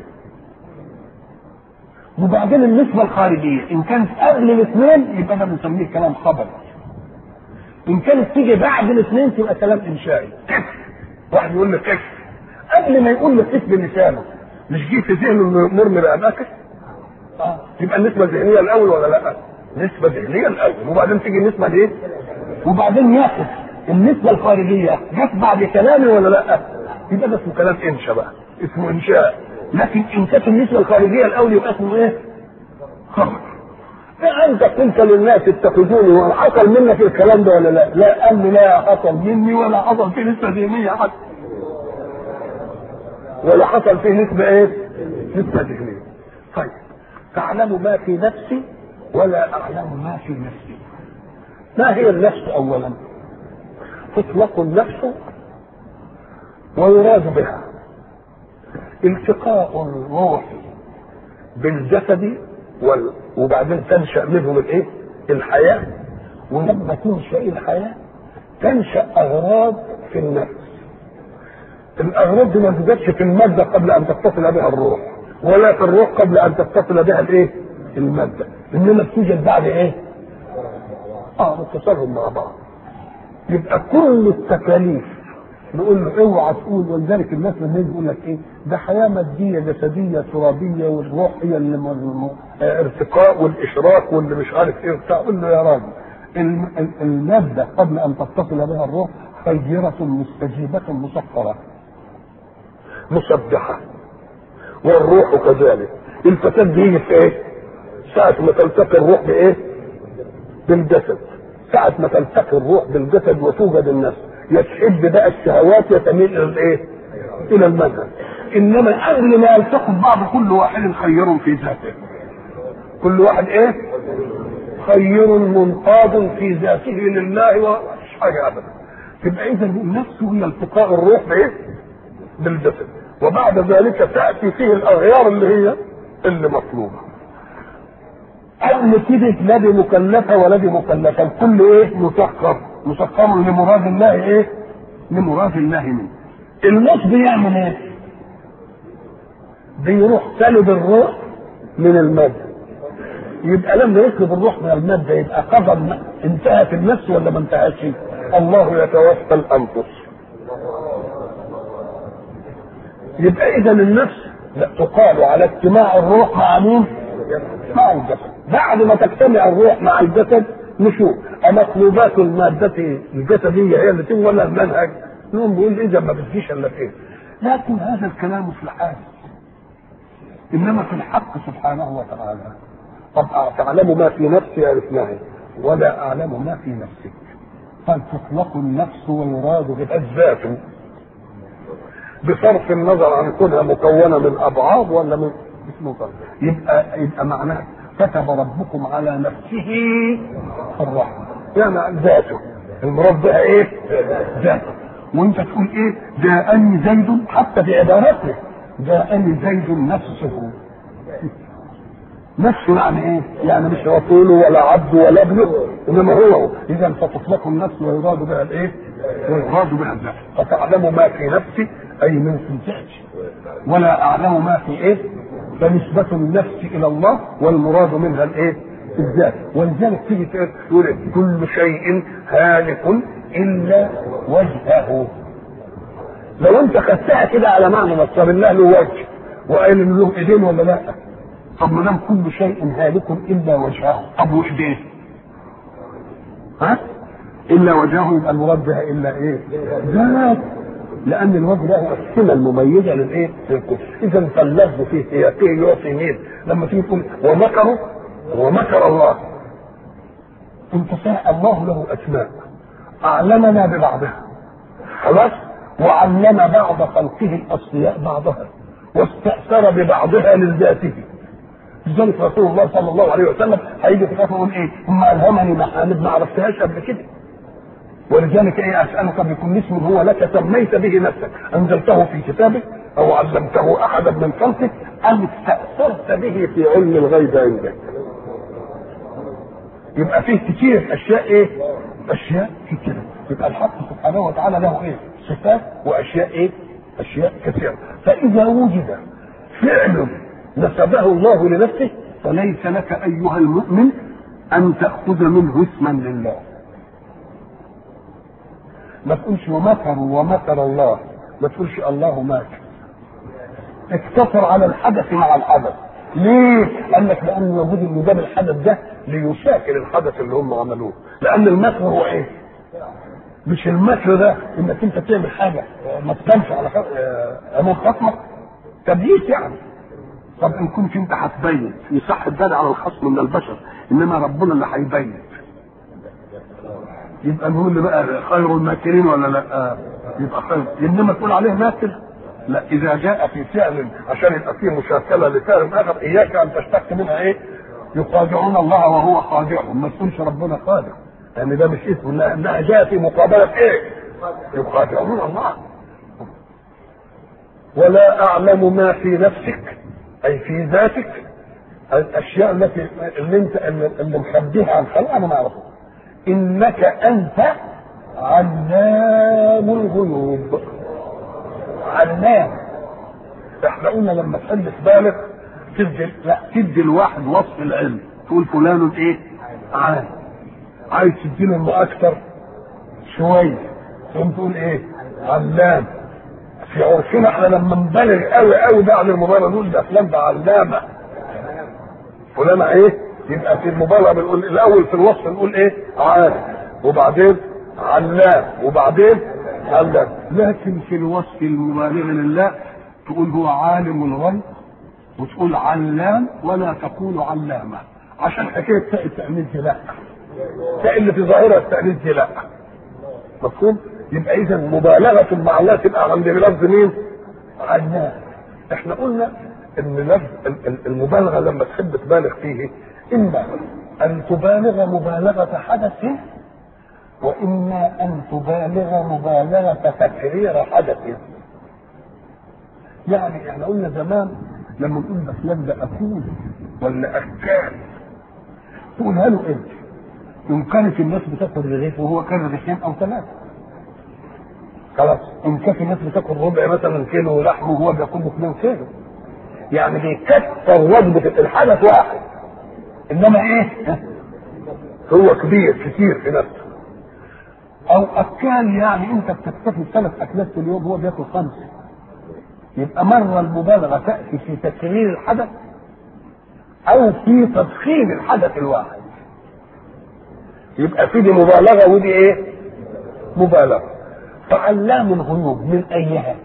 وبعدين النسبة الخارجية إن كانت قبل الاثنين يبقى ده بنسميه كلام خبر. ان كانت تيجي بعد الاثنين تبقى كلام انشائي واحد يقول لك كشف قبل ما يقول لك كشف بلسانه مش جه في ذهنه انه مرمي باماكن اه يبقى النسبه الذهنيه الاول ولا لا؟ نسبه ذهنيه الاول وبعدين تيجي النسبه دي وبعدين ياخد النسبه الخارجيه جت بعد كلامي ولا لا؟ يبقى ده اسمه كلام انشا بقى اسمه انشاء لكن ان كانت النسبه الخارجيه الاول يبقى اسمه ايه؟ خبر انت قلت للناس اتخذوني وحصل منك الكلام ده ولا لا؟ لا قال لي لا حصل مني ولا حصل فيه نسبه ذهنيه حتى. ولا حصل فيه نسبه ايه؟ نسبه ذهنيه. طيب تعلم ما في نفسي ولا اعلم ما في نفسي. ما هي النفس اولا؟ تطلق النفس ويراد بها التقاء الروح بالجسد وال... وبعدين تنشا منهم الايه؟ الحياه ولما تنشا الحياه تنشا اغراض في النفس. الاغراض دي ما توجدش في الماده قبل ان تتصل بها الروح ولا في الروح قبل ان تتصل بها الايه؟ الماده انما بتوجد بعد ايه؟ اه اتصالهم مع بعض. يبقى كل التكاليف نقول له اوعى تقول ولذلك الناس لما يجي يقول لك ايه ده حياه ماديه جسديه ترابيه والروح هي اللي م- م- آه، ارتقاء والاشراك واللي مش عارف ايه وبتاع قول له يا راجل الم- ال- الماده قبل ان تتصل بها الروح خيرة مستجيبة مسخرة مسبحة والروح كذلك الفساد بيجي في ايه؟ ساعة ما تلتقي الروح بايه؟ بالجسد ساعة ما تلتقي الروح بالجسد وتوجد النفس يتحب بقى الشهوات يتميل الى الايه؟ الى المذهب انما قبل ما يلتقوا ببعض كل واحد خير في ذاته كل واحد ايه؟ خير منقاد في ذاته لله ومش حاجه ابدا تبقى اذا النفس هي التقاء الروح بايه؟ بالجسد وبعد ذلك تاتي فيه الاغيار اللي هي اللي مطلوبه قبل كده لا دي مكلفه ولا دي مكلفه الكل ايه؟ مسخر مسخر لمراد الله ايه؟ لمراد الله منه النص بيعمل ايه؟ بيروح سلب الروح من الماده يبقى لما يسلب الروح من الماده يبقى قضى انتهت النفس ولا ما انتهتش؟ الله يتوفى الانفس يبقى اذا النفس لا تقال على اجتماع الروح مع مين؟ مع الجسد بعد ما تجتمع الروح مع الجسد نشوف مطلوبات المادة الجسدية هي اللي تم ولا المنهج؟ نقوم بيقول اذا ما بتجيش الا في ايه؟ لكن هذا الكلام في الحال انما في الحق سبحانه وتعالى طب تعلم ما في نفسي عرفناه ولا اعلم ما في نفسك قد تطلق النفس ويراد بها الذات بصرف النظر عن كونها مكونه من ابعاد ولا من اسمه فرد. يبقى يبقى معناه كتب ربكم على نفسه الرحمه يعني ذاته المراد بها ايه؟ ذاته وانت تقول ايه؟ جاءني زيد حتى في عبارته جاءني زيد نفسه نفسه يعني ايه؟ يعني مش رسوله ولا عبده ولا ابنه انما هو اذا فتطلق النفس ويراد بها الايه؟ ويراد بها الذات فتعلم ما في نفسي اي من في ذاتي ولا اعلم ما في ايه؟ فنسبة النفس الى الله والمراد منها الايه؟ الذات ولذلك تيجي تقول إيه؟ كل شيء هالك الا وجهه لو انت خدتها كده على معنى بس طب الله له وجه وقال ان له ايدين ولا لا؟ طب ما دام كل شيء هالك الا وجهه طب وايديه؟ ها؟ الا وجهه يبقى المراد بها الا ايه؟ ذات لان الوجه ده هو السمه المميزه للايه؟ للكفر اذا فاللفظ في سياقه يعطي مين؟ لما تيجي تقول ومكروا ومكر الله انت فاهم الله له اسماء اعلمنا ببعضها خلاص وعلم بعض خلقه الاصفياء بعضها واستأثر ببعضها لذاته لذلك رسول الله صلى الله عليه وسلم هيجي في يقول ايه؟ ثم الهمني محامد ما عرفتهاش قبل كده ولذلك ايه اسالك بكل اسم هو لك سميت به نفسك انزلته في كتابك او علمته احدا من خلقك ام استاثرت به في علم الغيب عندك يبقى فيه كتير اشياء ايه اشياء كتير يبقى الحق سبحانه وتعالى له ايه صفات واشياء ايه اشياء كثيره فاذا وجد فعل نسبه الله لنفسه فليس لك ايها المؤمن ان تاخذ منه اسما لله ما تقولش ومكروا ومكر الله ما تقولش الله ماكر اقتصر على الحدث مع الحدث ليه؟ قال لك لان وجود اللي جاب الحدث ده ليشاكل الحدث اللي هم عملوه لان المكر هو ايه؟ مش المكر ده انك انت تعمل حاجه ما تبانش على خ... امام خصمك تبييت يعني طب ان كنت انت هتبين يصح الدل على الخصم من البشر انما ربنا اللي هيبين يبقى نقول اللي بقى خير الماكرين ولا لا يبقى خير انما تقول عليه ماكر لا اذا جاء في فعل عشان يبقى فيه مشاكله لفعل اخر اياك ان تشتك منها ايه يخادعون الله وهو خادعهم ما تقولش ربنا خادع لان يعني ده مش اسم لانها جاء في مقابله ايه يخادعون الله ولا اعلم ما في نفسك اي في ذاتك الاشياء التي اللي انت اللي مخبيها عن خلق انا ما اعرفها انك انت علام الغيوب علام احنا قلنا لما تحب تبالغ تدي لا تدي الواحد وصف العلم تقول فلان ايه عالم عايز تديله انه اكتر شويه تقوم تقول ايه علام في عرفنا احنا لما نبالغ قوي قوي بعد المبالغه نقول ده فلان ده علامه فلان ايه يبقى في المبالغه بنقول الاول في الوصف نقول ايه عالم وبعدين علام وبعدين علام لكن في الوصف المبالغ لله تقول هو عالم الغيب وتقول علام ولا تقول علامه عشان حكايه تاء التأنيث دي لا تاء اللي في ظاهرها التأنيث دي لا مفهوم؟ يبقى اذا مبالغه مع الله تبقى عند لفظ مين؟ علام احنا قلنا ان لفظ المبالغه لما تحب تبالغ فيه اما ان تبالغ مبالغه حدث واما ان تبالغ مبالغه تكرير حدث يعني احنا قلنا زمان لما نقول ده فلان ده اكول ولا اكال تقولها له انت ان كانت الناس بتاكل رغيف وهو كان رغيفين او ثلاثه خلاص ان كانت الناس بتاكل ربع مثلا كيلو لحم وهو بياكل له 2 كيلو يعني بيكثر وجبه الحدث واحد انما ايه هو كبير كتير في نفسه او اكال يعني انت بتكتفي ثلاث اكلات في اليوم هو بياكل خمسه يبقى مره المبالغه تاتي في تكرير الحدث او في تضخيم الحدث الواحد يبقى في دي مبالغه ودي ايه مبالغه فعلام الغيوب من ايها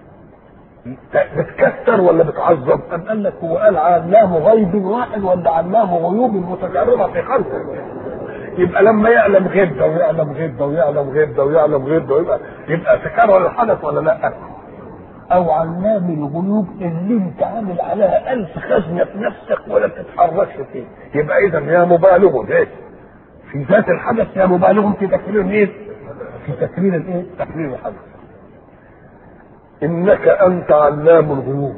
بتكسر ولا بتعظم أم قال لك هو قال علام غيب واحد ولا علام غيوب متكررة في خلقه يبقى لما يعلم غيب ده ويعلم غيب ده ويعلم غيب ده ويعلم غيب ده يبقى يبقى تكرر الحدث ولا لا؟ او علام الغيوب اللي انت عامل عليها الف خزنه في نفسك ولا تتحركش فيه يبقى اذا يا مبالغ ايه؟ في ذات الحدث يا مبالغ في تكرير ايه؟ في تكرير الايه؟ تكرير الحدث انك انت علام الغيوب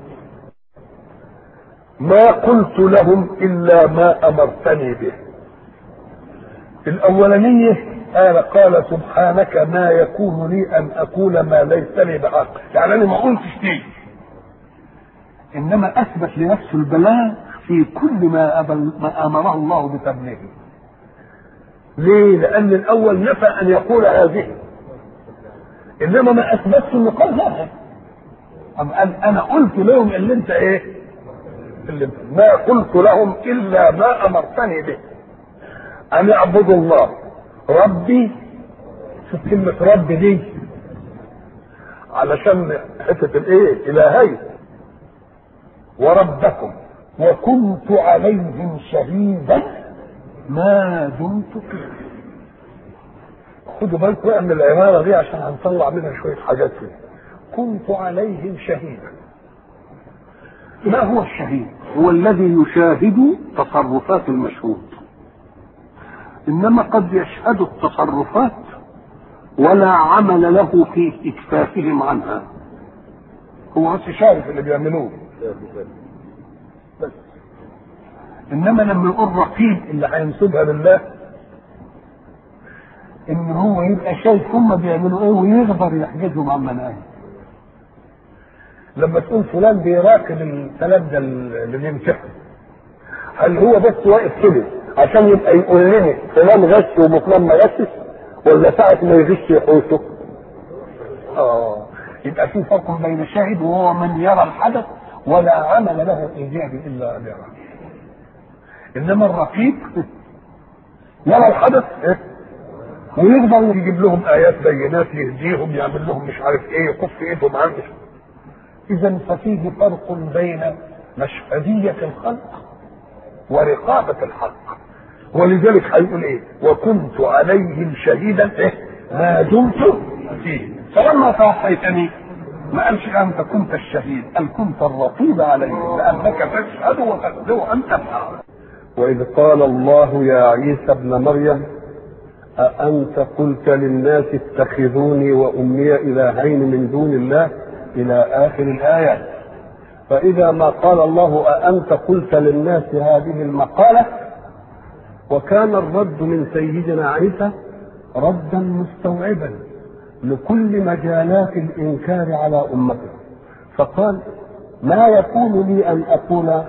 ما قلت لهم الا ما امرتني به الاولانيه قال قال سبحانك ما يكون لي ان اقول ما ليس لي بحق يعني انا ما قلتش شيء انما اثبت لنفسه البلاغ في كل ما, ما امره الله بتبليغه ليه لان الاول نفى ان يقول هذه انما ما اثبتش انه قال هذا أم قال انا قلت لهم اللي انت ايه اللي انت ما قلت لهم الا ما امرتني به ان اعبدوا الله ربي شوف كلمة رب دي علشان حته الايه الهي وربكم وكنت عليهم شهيدا ما دمت فيهم خدوا بالكم بقى من العباره دي عشان هنطلع منها شويه حاجات فيها كنت عليهم شهيدا ما هو الشهيد هو الذي يشاهد تصرفات المشهود انما قد يشهد التصرفات ولا عمل له في اكفافهم عنها هو بس شايف اللي بيعملوه بس انما لما يقول رقيب اللي هينسبها لله ان هو يبقى شايف هم بيعملوا ايه ويقدر يحجزهم عما نهى لما تقول فلان بيراقب الكلام ده اللي بيمسحه هل هو بس واقف كده عشان يبقى يقول لنا فلان غش وفلان ما غشش ولا ساعة ما يغش يحوشه؟ اه يبقى في فرق بين الشاهد وهو من يرى الحدث ولا عمل له ايجابي الا ان يرى انما الرقيب يرى الحدث إيه؟ ويقدر يجيب لهم ايات بينات يهديهم يعمل لهم مش عارف ايه يكف ايدهم عن اذا ففيه فرق بين مشهدية الخلق ورقابة الحق ولذلك هيقول ايه وكنت عليهم شهيدا إيه؟ ما دمت فيه فلما توفيتني ما قالش انت كنت الشهيد قال كنت الرقيب عليهم لانك تشهد وتتلو ان تفعل واذ قال الله يا عيسى ابن مريم أأنت قلت للناس اتخذوني وأمي إلهين من دون الله إلى آخر الآيات فإذا ما قال الله أأنت قلت للناس هذه المقالة وكان الرد من سيدنا عيسى ردا مستوعبا لكل مجالات الإنكار على أمته فقال ما يكون لي أن أقول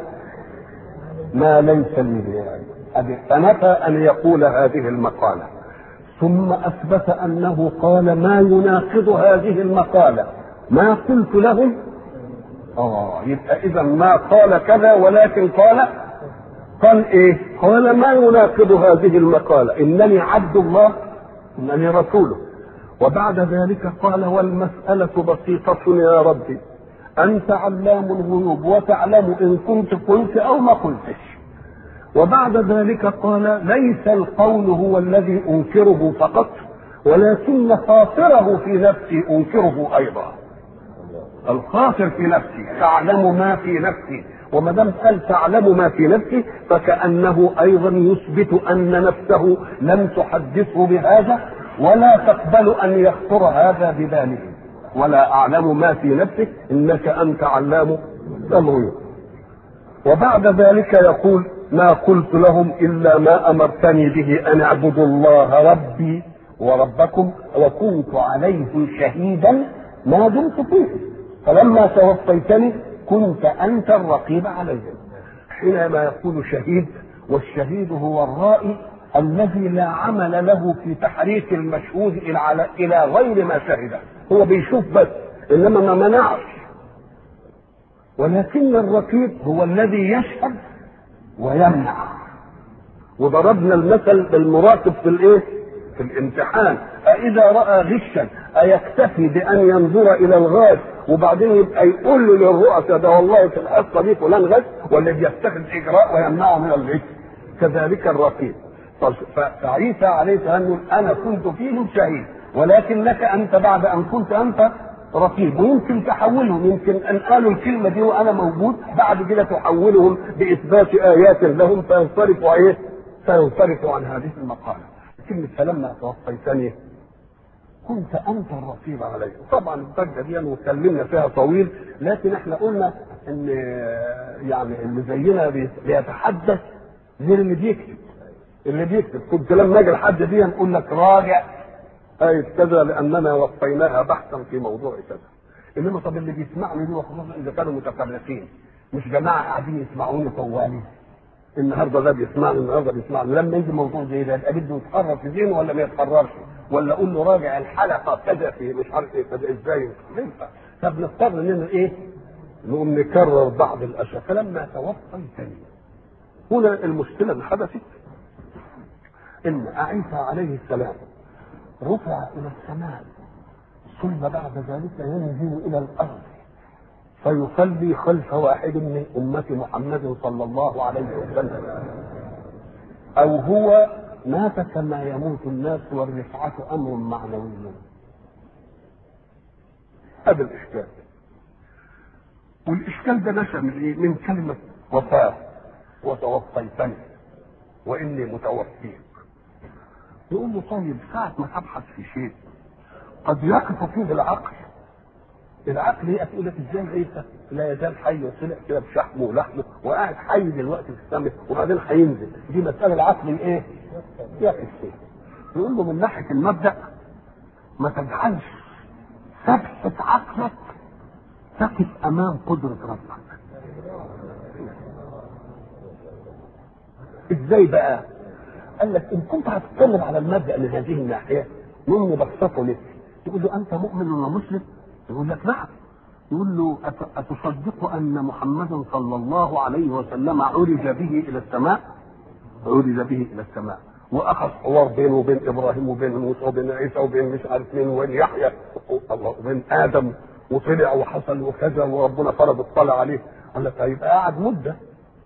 ما ليس لي يعني فنفى أن يقول هذه المقالة ثم أثبت أنه قال ما يناقض هذه المقالة ما قلت لهم اه يبقى اذا ما قال كذا ولكن قال قال ايه قال ما يناقض هذه المقالة انني عبد الله انني رسوله وبعد ذلك قال والمسألة بسيطة يا ربي انت علام الغيوب وتعلم ان كنت قلت او ما قلتش وبعد ذلك قال ليس القول هو الذي انكره فقط ولكن خاطره في نفسي انكره ايضا الخاطر في نفسي تعلم ما في نفسي وما دام قال تعلم ما في نفسي فكانه ايضا يثبت ان نفسه لم تحدثه بهذا ولا تقبل ان يخطر هذا بباله ولا اعلم ما في نفسك انك انت علام الغيوب وبعد ذلك يقول ما قلت لهم الا ما امرتني به ان اعبدوا الله ربي وربكم وكنت عليهم شهيدا ما دمت فيهم فلما توفيتني كنت انت الرقيب عليهم حينما يقول شهيد والشهيد هو الرائي الذي لا عمل له في تحريك المشهود الى الى غير ما شهده هو بيشوف بس انما ما منعش ولكن الرقيب هو الذي يشهد ويمنع وضربنا المثل بالمراقب في الايه في الامتحان أإذا رأى غشا أيكتفي بأن ينظر إلى الغاز وبعدين يبقى يقول للرؤساء ده والله في الحصة دي فلان غش ولا بيتخذ إجراء ويمنعه من الغش كذلك الرقيب فعيسى عليه السلام يقول أنا كنت فيهم شهيد ولكن لك أنت بعد أن كنت أنت رقيب ويمكن تحولهم يمكن ان قالوا الكلمه دي وانا موجود بعد كده تحولهم باثبات ايات لهم فينصرفوا ايه؟ فينصرفوا عن هذه المقاله. كلمه فلما توفيتني كنت انت الرقيب علي طبعا الضجه دي واتكلمنا فيها طويل لكن احنا قلنا ان يعني اللي زينا بيتحدث غير اللي بيكتب اللي بيكتب كنت لما اجي لحد دي نقول لك راجع آية كذا لأننا وفيناها بحثا في موضوع كذا. إنما طب اللي بيسمعني دي وخصوصا إذا كانوا متفرقين مش جماعة قاعدين يسمعوني طوالي. النهارده ده بيسمعني النهارده بيسمعني لما يجي موضوع زي ده يبقى بده يتحرر في ذهنه ولا ما يتحررش؟ ولا اقول له راجع الحلقه كذا في مش عارف ايه كذا ازاي ينفع فبنضطر اننا ايه؟ نقوم نكرر بعض الاشياء فلما توفيتني هنا المشكله اللي حدثت ان عيسى عليه السلام رفع الى السماء ثم بعد ذلك ينزل الى الارض فيصلي خلف واحد من امه محمد صلى الله عليه وسلم او هو مات كما يموت الناس والرفعه امر معنوي هذا الاشكال والاشكال ده نشا من ايه؟ من كلمه وفاه وتوفيتني واني متوفيك يقول له طيب ساعة ما تبحث في شيء قد يقف فيه العقل العقل يقف يقول لك ازاي عيسى لا يزال حي وطلع كده بشحمه ولحمه وقاعد حي دلوقتي في السماء وبعدين هينزل دي مسألة العقل ايه؟ يقف فيه يقول له من ناحية المبدأ ما تجعلش ثبت عقلك تقف امام قدرة ربك ازاي بقى؟ قال لك ان كنت هتتكلم على المبدا من هذه الناحيه يوم يبسطه لك تقول له انت مؤمن ولا مسلم؟ يقول لك نعم يقول له أت- اتصدق ان محمدا صلى الله عليه وسلم عرج به الى السماء؟ عرج به الى السماء واخذ حوار بينه وبين ابراهيم وبين موسى وبين عيسى وبين مش عارف مين وبين يحيى الله وبين ادم وطلع وحصل وكذا وربنا فرض الصلاه عليه قال لك هيبقى قاعد مده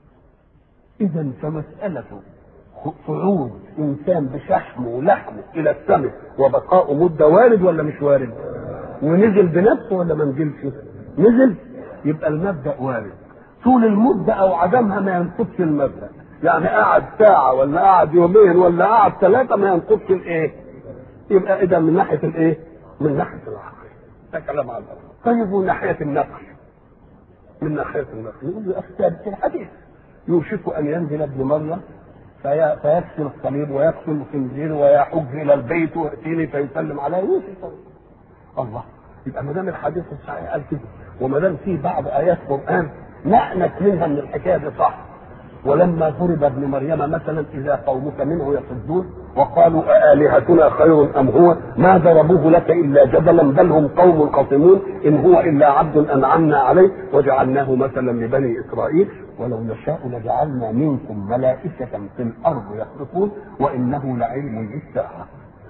اذا فمساله صعود انسان بشحمه ولحمه الى السماء وبقاء مده وارد ولا مش وارد؟ ونزل بنفسه ولا ما نزلش؟ نزل يبقى المبدا وارد طول المده او عدمها ما ينقضش المبدا يعني قعد ساعه ولا قعد يومين ولا قعد ثلاثه ما ينقضش الايه؟ يبقى اذا من ناحيه الايه؟ من ناحيه العقل ده كلام على الأرض. طيب من ناحيه النقل من ناحيه النقل يقول لي اختار في الحديث يوشك ان ينزل ابن مريم في- فيكسر الصليب ويقتل الخنزير ويحج الى البيت وياتيني فيسلم عليه يوسف الله يبقى ما دام الحديث الصحيح قال كده وما دام في بعض ايات قران نأنس منها ان الحكايه دي صح ولما ضرب ابن مريم مثلا اذا قومك منه يصدون وقالوا أآلهتنا خير ام هو ما ضربوه لك الا جدلا بل هم قوم خصمون ان هو الا عبد انعمنا عليه وجعلناه مثلا لبني اسرائيل ولو نشاء لجعلنا منكم ملائكة في الارض يخلقون وانه لعلم للساعة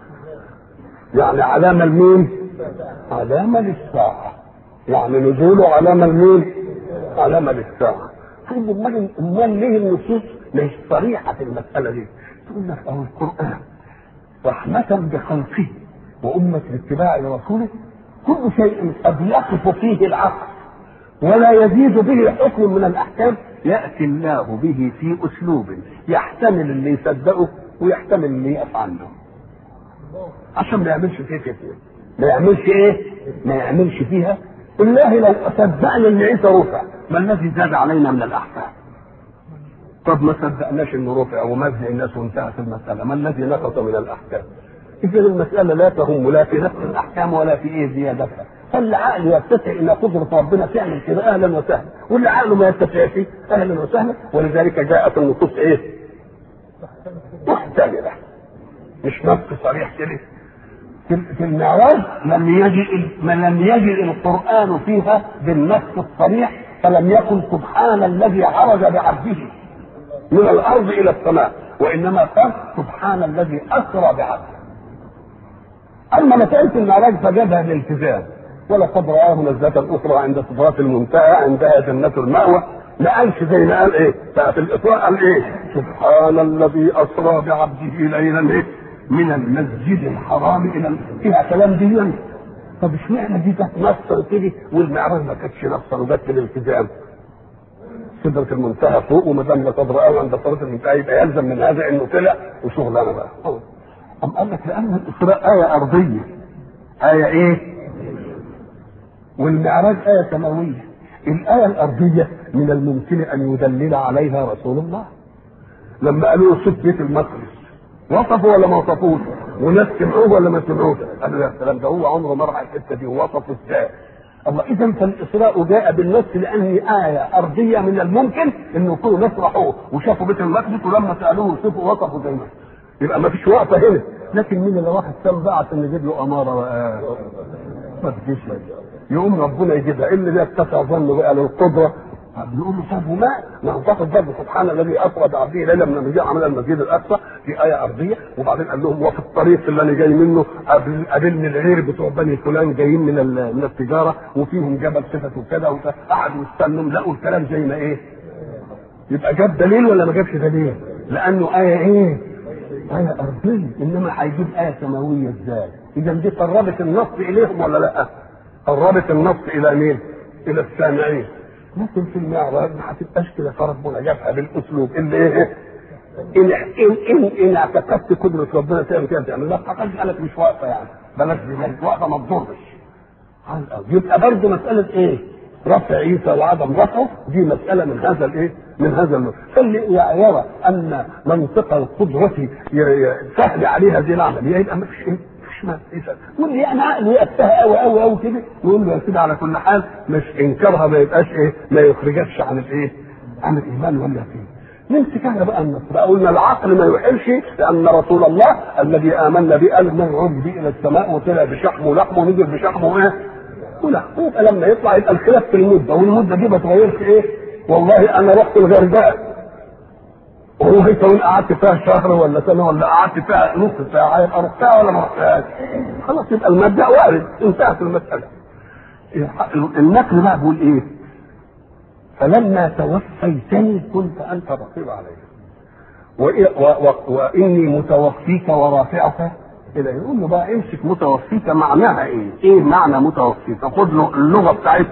يعني علامة لمين؟ علامة للساعة يعني نزوله علامة لمين؟ علامة للساعة طيب امال امال ليه النصوص مش صريحة في المسألة دي؟ تقول لك أهو القرآن رحمة بخلقه وأمة الاتباع لرسوله كل شيء قد يقف فيه العقل ولا يزيد به حكم من الأحكام يأتي الله به في أسلوب يحتمل اللي يصدقه ويحتمل اللي يقف عنه عشان ما يعملش فيه كتير ما يعملش ايه ما يعملش فيها بالله لو صدقنا ان عيسى رفع ما الذي زاد علينا من الاحكام طب ما صدقناش انه رفع ومزق الناس وانتهت المساله ما الذي نقص من الاحكام اذا المساله لا تهم لا في نفس الاحكام ولا في ايه زيادتها فالعقل يتسع الى قدره ربنا تعمل كده اهلا وسهلا واللي عقله ما يتسعش اهلا وسهلا ولذلك جاءت النصوص ايه؟ محتمله مش نص صريح كده في في المعراج لم يجئ ما لم يجئ القران فيها بالنص الصريح فلم يقل سبحان الذي عرج بعبده من الارض الى السماء وانما قال سبحان الذي اسرى بعبده اما مساله المعراج فجابها الالتزام ولقد رآه نزلة أخرى عند صدرات المنتهى عندها جنة المأوى ما قالش زي ما قال ايه في الإسراء قال ايه سبحان الذي أسرى بعبده ليلا ايه من المسجد الحرام إلى ال- فيها كلام دي طب اشمعنى دي كانت نصر كده والمعراج ما كانتش نصر وجت بالالتزام سدرة المنتهى فوق وما دام لقد رآه عند صدرة المنتهى يبقى يلزم من هذا انه طلع وشغلانه بقى أم قال لك لأن الإسراء آية أرضية آية إيه؟ والمعراج آية سماوية الآية الأرضية من الممكن أن يدلل عليها رسول الله لما قالوا له صوت بيت المقدس وصفوا ولا ما وصفوش وناس سمعوه ولا ما سمعوش قالوا يا سلام ده هو عمره ما راح الحته دي ووصفه ازاي الله اذا فالاسراء جاء بالنص لان ايه ارضيه من الممكن انه يكونوا ناس راحوه وشافوا بيت المقدس ولما سالوه وصفوا وصفوا زي ما يبقى ما فيش وقفه هنا لكن مين اللي راح السام بقى عشان نجيب له اماره بقى ما تجيش يقوم ربنا يجيبها اللي ده اتسع ظنه بقى للقدره بنقول له طب وما نعتقد برضه سبحان الذي اسرى بعبده ليلا من المسجد عمل المسجد الاقصى في ايه ارضيه وبعدين قال لهم وفي الطريق اللي انا جاي منه قابل- قابلني العير بتوع بني فلان جايين من ال- من التجاره وفيهم جبل صفه وكذا وكذا. قعدوا يستنوا لقوا الكلام زي ما ايه يبقى جاب دليل ولا ما جابش دليل؟ لانه ايه ايه؟ آية أرضية إنما هيجيب آية سماوية إزاي؟ إذا دي قربت النص إليهم ولا لأ؟ قربت النص إلى مين؟ إلى السامعين. لكن في المعراج ما هتبقاش كده فربنا جابها بالأسلوب اللي إيه؟ إن إن إن إن اعتقدت قدرة ربنا تعمل كده تعمل لا فقد قالك مش واقفة يعني بلاش دي مش واقفة ما تضرش. على الأرض. يبقى برضه مسألة إيه؟ رفع عيسى وعدم رفعه دي مسألة من هذا الإيه؟ من هذا النوع. فاللي يرى أن منطق القدرة ي- ي- سهل عليه هذه العملية يبقى ما فيش إيه؟ مفيش ما فيش واللي يعني عقله يأتها قوي قوي قوي كده يقول له يا سيدي على كل حال مش إنكارها ما يبقاش إيه؟ ما يخرجكش عن الإيه؟ عن الإيمان ولا فيه. نمسك احنا بقى النص بقى قلنا العقل ما يحلش لان رسول الله الذي امنا به قال من عرج به الى السماء وطلع بشحمه ولحمه ونزل بشحمه ايه؟ ولحمه يبقى لما يطلع يبقى الخلاف في المده والمده دي ما تغيرش ايه؟ والله انا رحت الغردقه والله طول قعدت فيها شهر ولا سنه ولا قعدت فيها نص ساعه يبقى رحتها ولا ما رحتهاش؟ خلاص يبقى المبدا وارد انتهت المساله. النقل بقى بيقول ايه؟ فلما توفيتني كنت انت الرقيب علي وإ- و- و- واني متوفيك ورافعك الى يقول له بقى امسك متوفيك معناها ايه؟ ايه معنى متوفيك؟ خد له اللغه بتاعتها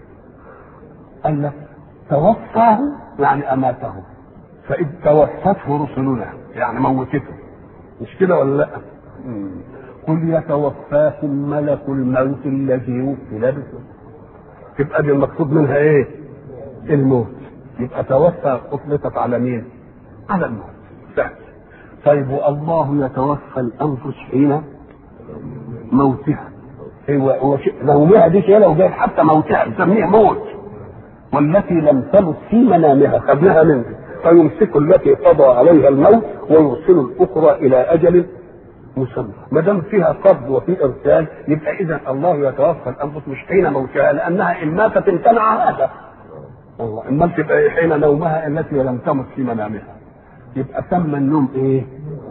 قال لك توفاه يعني اماته فاذ توفته رسلنا يعني موتته مش كده ولا لا؟ مم. قل يتوفاكم ملك الموت الذي وكل بكم تبقى دي المقصود منها ايه؟ الموت يبقى توفى اطلقت على مين؟ على الموت سهل طيب والله يتوفى الانفس حين موتها هو هو شيء لو لها دي شيء لو جاي حتى موتها نسميه موت والتي لم تمت في منامها خدناها منه فيمسك التي قضى عليها الموت ويرسل الاخرى الى اجل مسمى ما دام فيها قبض وفي ارسال يبقى اذا الله يتوفى الانفس مش حين موتها لانها ان ماتت امتنع هذا والله امال تبقى إيه حين نومها التي لم تمت في منامها يبقى سمى النوم ايه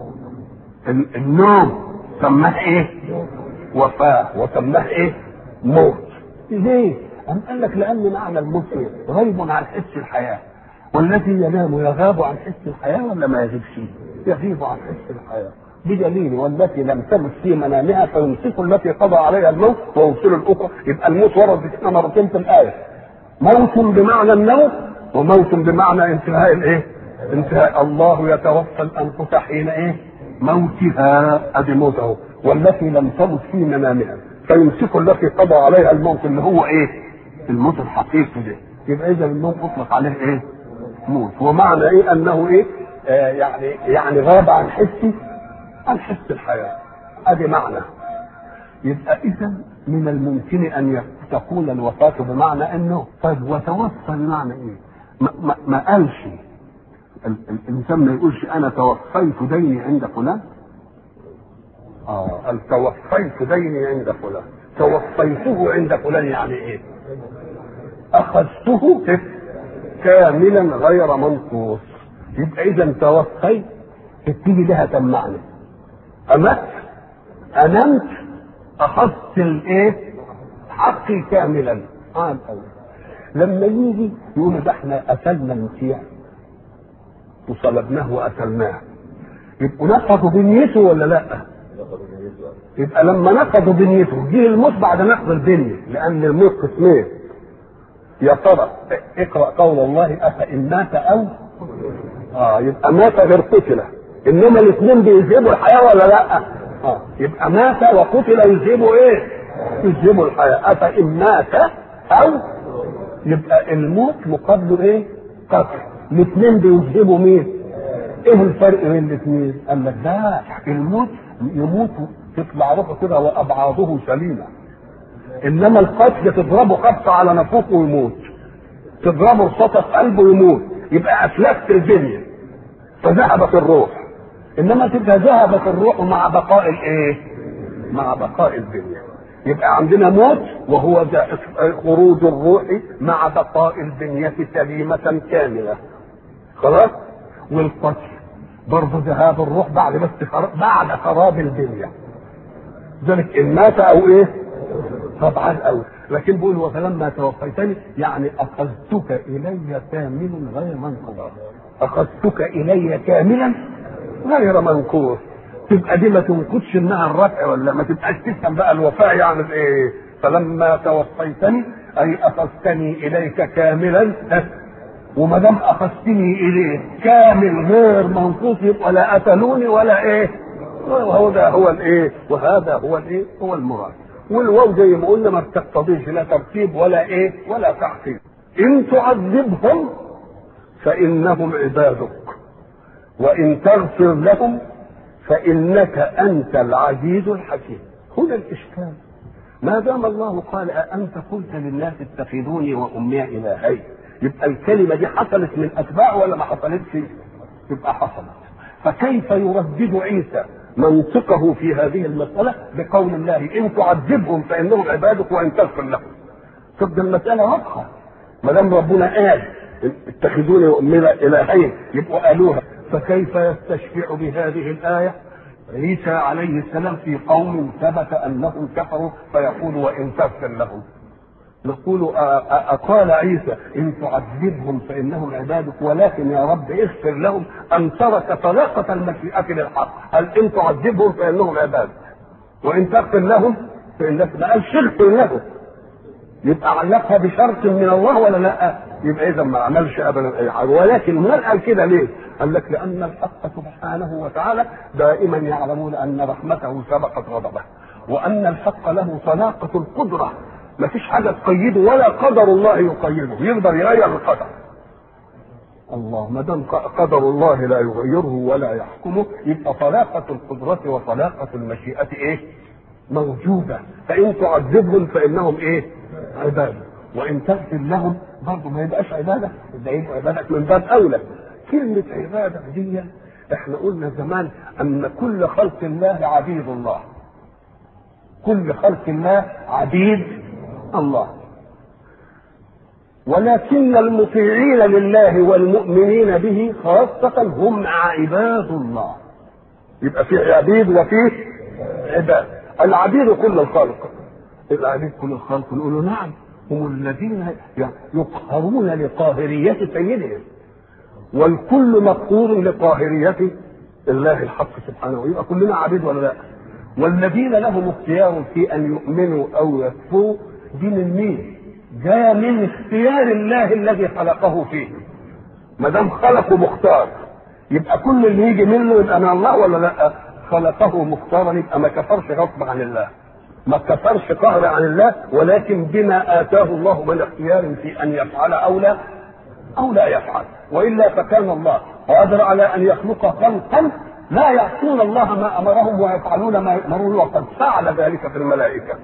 ال- النوم سماه ايه وفاه وسماه ايه موت ليه أم قال لك لأن معنى الموت إيه؟ غيب عن حس الحياة والذي ينام يغاب عن حس الحياة ولا ما يغيبش؟ يغيب عن حس الحياة بدليل والتي لم تمت في منامها فيمسك التي قضى عليها الموت ويرسل الأخرى يبقى الموت ورد بسنا مرتين في الآية موت بمعنى النوم وموت بمعنى انتهاء الايه؟ انتهاء الله يتوفى الانفس حين ايه؟ موتها ادي موته والتي لم تمت في منامها فيمسك التي قضى عليها الموت اللي هو ايه؟ الموت الحقيقي ده يبقى اذا الموت اطلق عليه ايه؟ موت ومعنى ايه؟ انه ايه؟ آه يعني يعني غاب عن حسي عن حس الحياه ادي معنى يبقى اذا من الممكن ان تكون الوفاه بمعنى انه طيب وتوفى بمعنى ايه؟ ما, ما, ما قالش ال- ال- الانسان ما يقولش انا توفيت ديني عند فلان اه قال توفيت ديني عند فلان توفيته عند فلان يعني ايه؟ اخذته كاملا غير منقوص يبقى اذا توفيت تبتدي لها كم معنى امت انمت اخذت الايه حقي كاملا اه الأول. لما يجي يقول ده احنا قتلنا المسيح وصلبناه وقتلناه يبقوا نقضوا بنيته ولا لا؟ يبقى لما نقضوا بنيته جه الموت بعد نقض البنيه لان الموت قسمين يا ترى اقرا قول الله افان مات او اه يبقى مات غير قتل انما الاثنين بيذهبوا الحياه ولا لا؟ اه يبقى مات وقتل يذهبوا ايه؟ يذهبوا الحياه افان مات او يبقى الموت مقابله ايه؟ قتل الاثنين بيذهبوا مين؟ ايه الفرق بين الاثنين؟ قال لك ده الموت يموت تطلع روحه كده وابعاضه سليمه انما القتل تضربه خبطه على نافوخه ويموت تضربه رصاصه في قلبه ويموت يبقى افلكت الدنيا فذهبت الروح انما تبقى ذهبت الروح مع بقاء الايه؟ مع بقاء الدنيا يبقى عندنا موت وهو ده خروج الروح مع بقاء البنية سليمة كاملة خلاص والقتل برضه ذهاب الروح بعد بس بعد خراب البنية ذلك إن مات أو إيه طبعا أو لكن بيقول وفلما توفيتني يعني أخذتك إلي كامل غير منقوص أخذتك إلي كاملا غير منقوص تبقى دي ما تنقضش انها الرفع ولا ما تبقاش تفهم بقى الوفاء يعمل ايه فلما توفيتني اي اخذتني اليك كاملا وما دام اخذتني اليه كامل غير منقوص يبقى لا قتلوني ولا ايه وهو ده هو الايه وهذا هو الايه هو المراد والواو زي ما قلنا ما بتقتضيش لا ترتيب ولا ايه ولا تعقيب ان تعذبهم فانهم عبادك وان تغفر لهم فإنك أنت العزيز الحكيم هنا الإشكال ما دام الله قال أأنت قلت للناس اتخذوني وأمي إلهين يبقى الكلمة دي حصلت من أتباع ولا ما حصلتش؟ يبقى حصلت فكيف يردد عيسى منطقه في هذه المسألة بقول الله إن تعذبهم فإنهم عبادك وإن تغفر لهم طب ده المسألة واضحة ما دام ربنا قال اتخذوني وأمي إلهين يبقوا قالوها فكيف يستشفع بهذه الآية عيسى عليه السلام في قوم ثبت أنهم كفروا فيقول وإن تغفر لهم نقول أقال عيسى إن تعذبهم فإنهم عبادك ولكن يا رب اغفر لهم أم ترك طلاقة المشيئة للحق هل إن تعذبهم فإنهم عبادك وإن تغفر لهم فإنك ما قالش اغفر لهم يبقى علقها بشرط من الله ولا لا؟ يبقى اذا ما عملش ابدا اي حاجه ولكن ما قال كده ليه؟ قال لك لان الحق سبحانه وتعالى دائما يعلمون ان رحمته سبقت غضبه وان الحق له طلاقه القدره ما فيش حاجه تقيده ولا قدر الله يقيده يقدر يغير القدر الله ما دام قدر الله لا يغيره ولا يحكمه يبقى طلاقه القدره وطلاقه المشيئه ايه؟ موجوده فان تعذبهم فانهم ايه؟ عباده وان تغفر لهم برضه ما يبقاش عباده ده يبقى عبادك من باب اولى كلمه عباده دي احنا قلنا زمان ان كل خلق الله عبيد الله كل خلق الله عبيد الله ولكن المطيعين لله والمؤمنين به خاصة هم عباد الله يبقى في عبيد وفيه عباد العبيد كل الخلق العبيد كل الخلق نقول نعم هم الذين يقهرون لقاهرية سيدهم والكل مقهور لقاهرية الله الحق سبحانه يبقى كلنا عبيد ولا لا والذين لهم اختيار في ان يؤمنوا او يكفروا دي من مين جاء من اختيار الله الذي خلقه فيه ما دام خلقه مختار يبقى كل اللي يجي منه يبقى من الله ولا لا خلقه مختارا يبقى ما كفرش غصب عن الله ما كفرش قهر عن الله ولكن بما اتاه الله من اختيار في ان يفعل او لا او لا يفعل والا فكان الله قادر على ان يخلق خلقا لا يعصون الله ما امرهم ويفعلون ما يامرون وقد فعل ذلك في الملائكه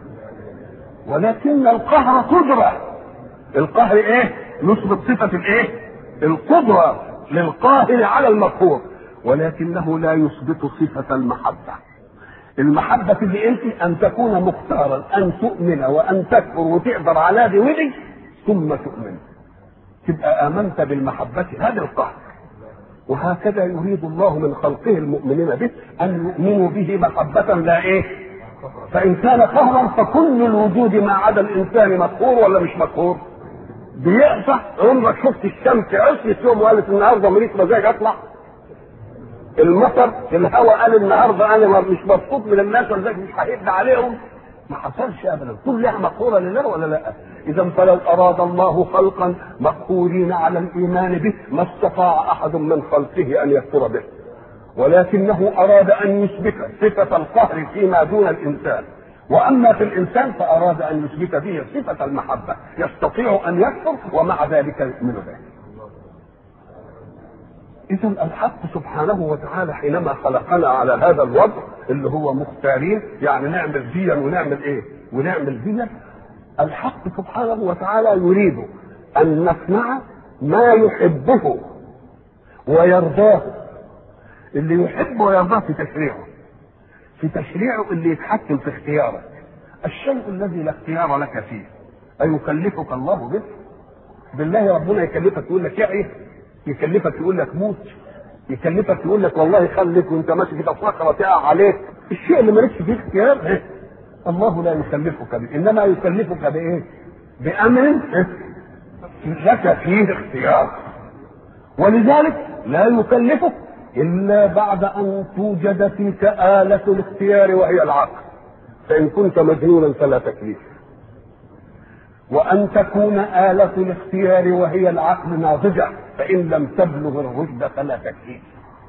ولكن القهر قدره القهر ايه نثبت صفه الايه القدره للقاهر على المقهور ولكنه لا يثبت صفه المحبه المحبة اللي انت ان تكون مختارا ان تؤمن وان تكفر وتقدر على دي ودي ثم تؤمن تبقى امنت بالمحبة هذا القهر وهكذا يريد الله من خلقه المؤمنين به ان يؤمنوا به محبة لا ايه فان كان قهرا فكل الوجود ما عدا الانسان مقهور ولا مش مقهور بيقطع عمرك شفت الشمس عصيت يوم وقالت النهارده ماليش مزاج اطلع المطر الهواء قال النهارده انا مش مبسوط من الناس ولذلك مش هيبنى عليهم ما حصلش ابدا كلها مقهوره لله ولا لا؟ اذا فلو اراد الله خلقا مقهورين على الايمان به ما استطاع احد من خلقه ان يكفر به ولكنه اراد ان يثبت صفه القهر فيما دون الانسان واما في الانسان فاراد ان يثبت به صفه المحبه يستطيع ان يكفر ومع ذلك يؤمن به اذا الحق سبحانه وتعالى حينما خلقنا على هذا الوضع اللي هو مختارين يعني نعمل ديا ونعمل ايه ونعمل ديا الحق سبحانه وتعالى يريد ان نصنع ما يحبه ويرضاه اللي يحبه ويرضاه في تشريعه في تشريعه اللي يتحكم في اختيارك الشيء الذي لا اختيار لك فيه أيكلفك الله به؟ بالله ربنا يكلفك يقول لك اعي يكلفك يقول لك موت يكلفك يقول لك والله خليك وانت ماشي كده صخره تقع عليك الشيء اللي مالكش فيه اختيار إيه؟ الله لا يكلفك به انما يكلفك بايه؟ بامر إيه؟ لك فيه اختيار ولذلك لا يكلفك الا بعد ان توجد فيك آلة الاختيار وهي العقل فان كنت مجنونا فلا تكليف وأن تكون آلة الاختيار وهي العقل ناضجة فإن لم تبلغ الرشد فلا تكليف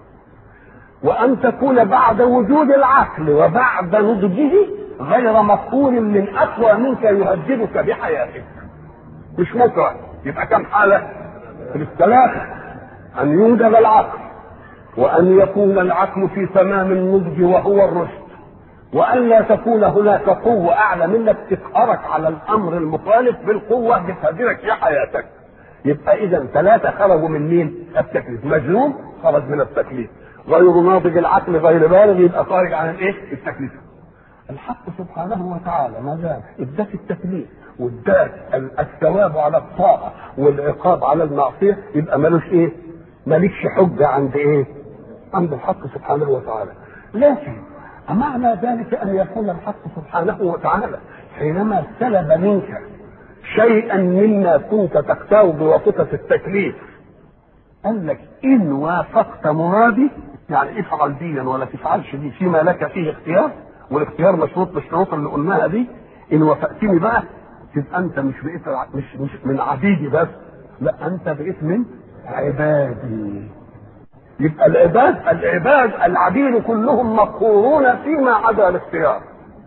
وأن تكون بعد وجود العقل وبعد نضجه غير مفهوم من أقوى منك يهددك بحياتك مش مكره يبقى كم حالة في الثلاثة أن يوجد العقل وأن يكون العقل في تمام النضج وهو الرشد وأن لا تكون هناك قوة أعلى منك تقهرك على الأمر المخالف بالقوة بتهدرك في حياتك. يبقى إذا ثلاثة خرجوا من مين؟ التكليف، مجنون خرج من التكليف، غير ناضج العقل غير بالغ يبقى خارج عن الإيه؟ التكليف. الحق سبحانه وتعالى ما دام اداك التكليف واداك الثواب على الطاعة والعقاب على المعصية يبقى ملوش إيه؟ مالكش حجة عند إيه؟ عند الحق سبحانه وتعالى. لكن أمعنى ذلك أن يكون الحق سبحانه وتعالى حينما سلب منك شيئا مما كنت تختار بواسطة التكليف قال لك إن وافقت مرادي يعني افعل ديا ولا تفعلش دي فيما لك فيه اختيار والاختيار مشروط بالشروط اللي قلناها دي إن وافقتني بقى تبقى أنت مش بقيت مش مش من عبيدي بس لا أنت بقيت من عبادي يبقى العباد العباد العبيد كلهم مقهورون فيما عدا الاختيار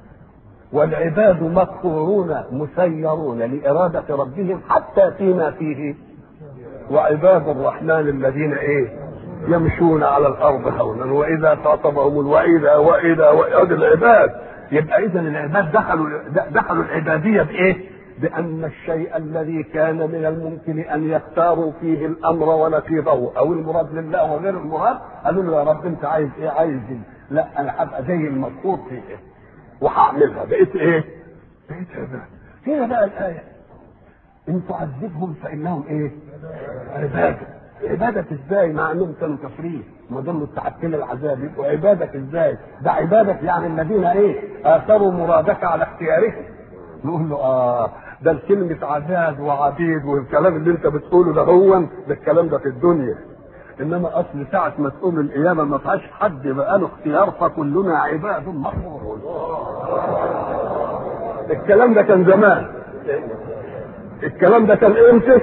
والعباد مقهورون مسيرون لإرادة ربهم حتى فيما فيه وعباد الرحمن الذين ايه يمشون على الارض هونا واذا خاطبهم واذا واذا واذا العباد يبقى اذا العباد دخلوا دخلوا العباديه بايه؟ بأن الشيء الذي كان من الممكن أن يختاروا فيه الأمر ونقيضه أو المراد لله وغير المراد قالوا له يا رب أنت عايز إيه؟ عايز دي لا أنا هبقى زي المذكور في إيه؟ وهعملها بقيت إيه؟ بقيت عباد هنا بقى الآية إن تعذبهم فإنهم إيه؟ عبادة عبادة ازاي مع انهم كانوا كافرين ما دام مستحقين العذاب يبقوا عبادك ازاي؟ ده عبادك يعني الذين ايه؟ اثروا مرادك على اختيارهم نقول له اه ده كلمة عباد وعبيد والكلام اللي انت بتقوله ده هو ده الكلام ده في الدنيا انما اصل ساعة ما تقوم القيامة ما فيهاش حد بقى له اختيار فكلنا عباد مغفورون الكلام ده كان زمان الكلام ده كان امتى؟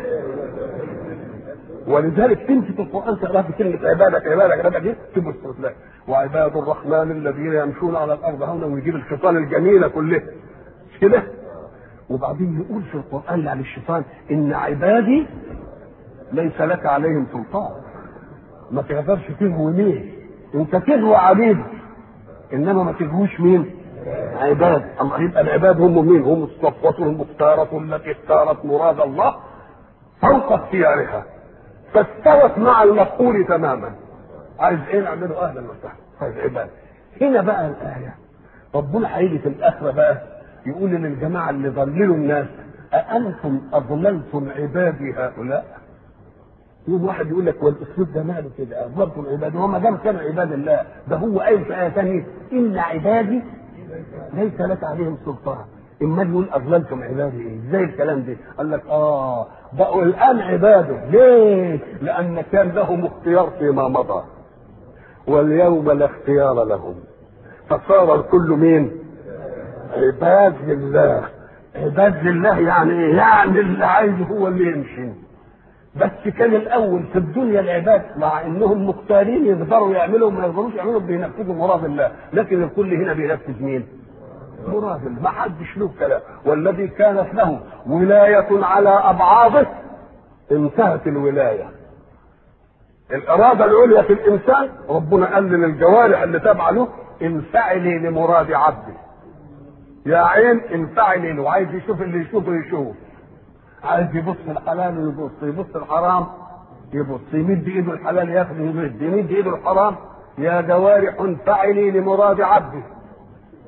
ولذلك تمسك القران تقرا في كلمه عبادك عبادك عبادك دي تبص تلاقي وعباد الرحمن الذين يمشون على الارض هونا ويجيب الخصال الجميله كلها مش كده؟ وبعدين يقول في القران عن الشيطان ان عبادي ليس لك عليهم سلطان ما تقدرش تغوي مين انت تغوى عبيد انما ما تغويش مين عباد اما يبقى العباد هم مين هم الصفوة المختارة التي اختارت مراد الله فوق اختيارها فاستوت مع المفعول تماما عايز ايه نعمله اهلا وسهلا طيب عباد هنا بقى الايه ربنا هيجي في الاخره بقى يقول للجماعه اللي ضللوا الناس أأنتم أضللتم عبادي هؤلاء؟ يقول واحد يقول لك والاسلوب ده ماله كده اضللتم عبادي وما دام كانوا عباد الله ده هو قايل في ايه ثانيه ان عبادي ليس لك عليهم سلطان اما يقول اضللتم عبادي ايه ازاي الكلام ده قال لك اه بقوا الان عباده ليه لان كان لهم اختيار فيما مضى واليوم لا اختيار لهم فصار الكل مين عباد لله عباد لله يعني ايه يعني اللي عايزه هو اللي يمشي بس كان الاول في الدنيا العباد مع انهم مختارين يقدروا يعملوا ما يقدروش يعملوا بينفذوا مراد الله لكن الكل هنا بينفذ مين مراد الله ما حدش له كلام والذي كانت له ولاية على أبعاضه انتهت الولاية الإرادة العليا في الإنسان ربنا قال للجوارح اللي تابعة له انفعلي لمراد عبدي يا عين انفعلي له عايز يشوف اللي يشوفه يشوف عايز يبص الحلال يبص يبص الحرام يبص يمد ايده الحلال ياخذ يمد يمد ايده الحرام يا جوارح انفعلي لمراد عبدي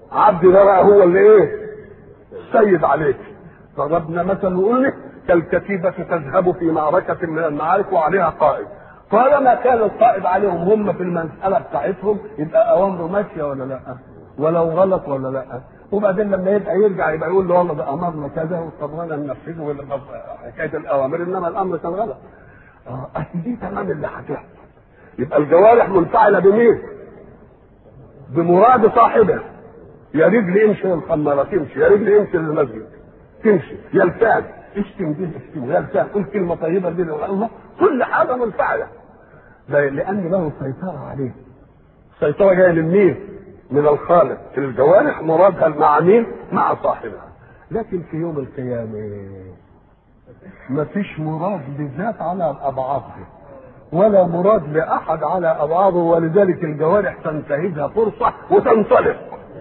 عبدي ده بقى هو اللي ايه سيد عليك ضربنا مثل وقلنا كالكتيبة تذهب في معركة من المعارك وعليها قائد طالما كان القائد عليهم هم في المسألة بتاعتهم يبقى أوامره ماشية ولا لا؟ ولو غلط ولا لا؟ وبعدين لما يبقى يرجع يبقى يقول له والله ده أمرنا كذا واضطرينا ننفذه ولا حكاية الأوامر إنما الأمر كان غلط. اه أصل دي تمام اللي هتحصل. يبقى الجوارح منفعلة بمين؟ بمراد صاحبها. يا رجل امشي للخمارة تمشي، يا رجل امشي للمسجد تمشي، يلتان اشتم به اشتم يلتان قول كلمة طيبة بين الله كل حاجة منفعلة. لأن له سيطرة عليه. السيطرة جاية من مين؟ من الخالق في الجوارح مرادها مع مين؟ مع صاحبها. لكن في يوم القيامة ما فيش مراد لذات على أبعاضه ولا مراد لأحد على أبعاضه ولذلك الجوارح تنتهزها فرصة وتنطلق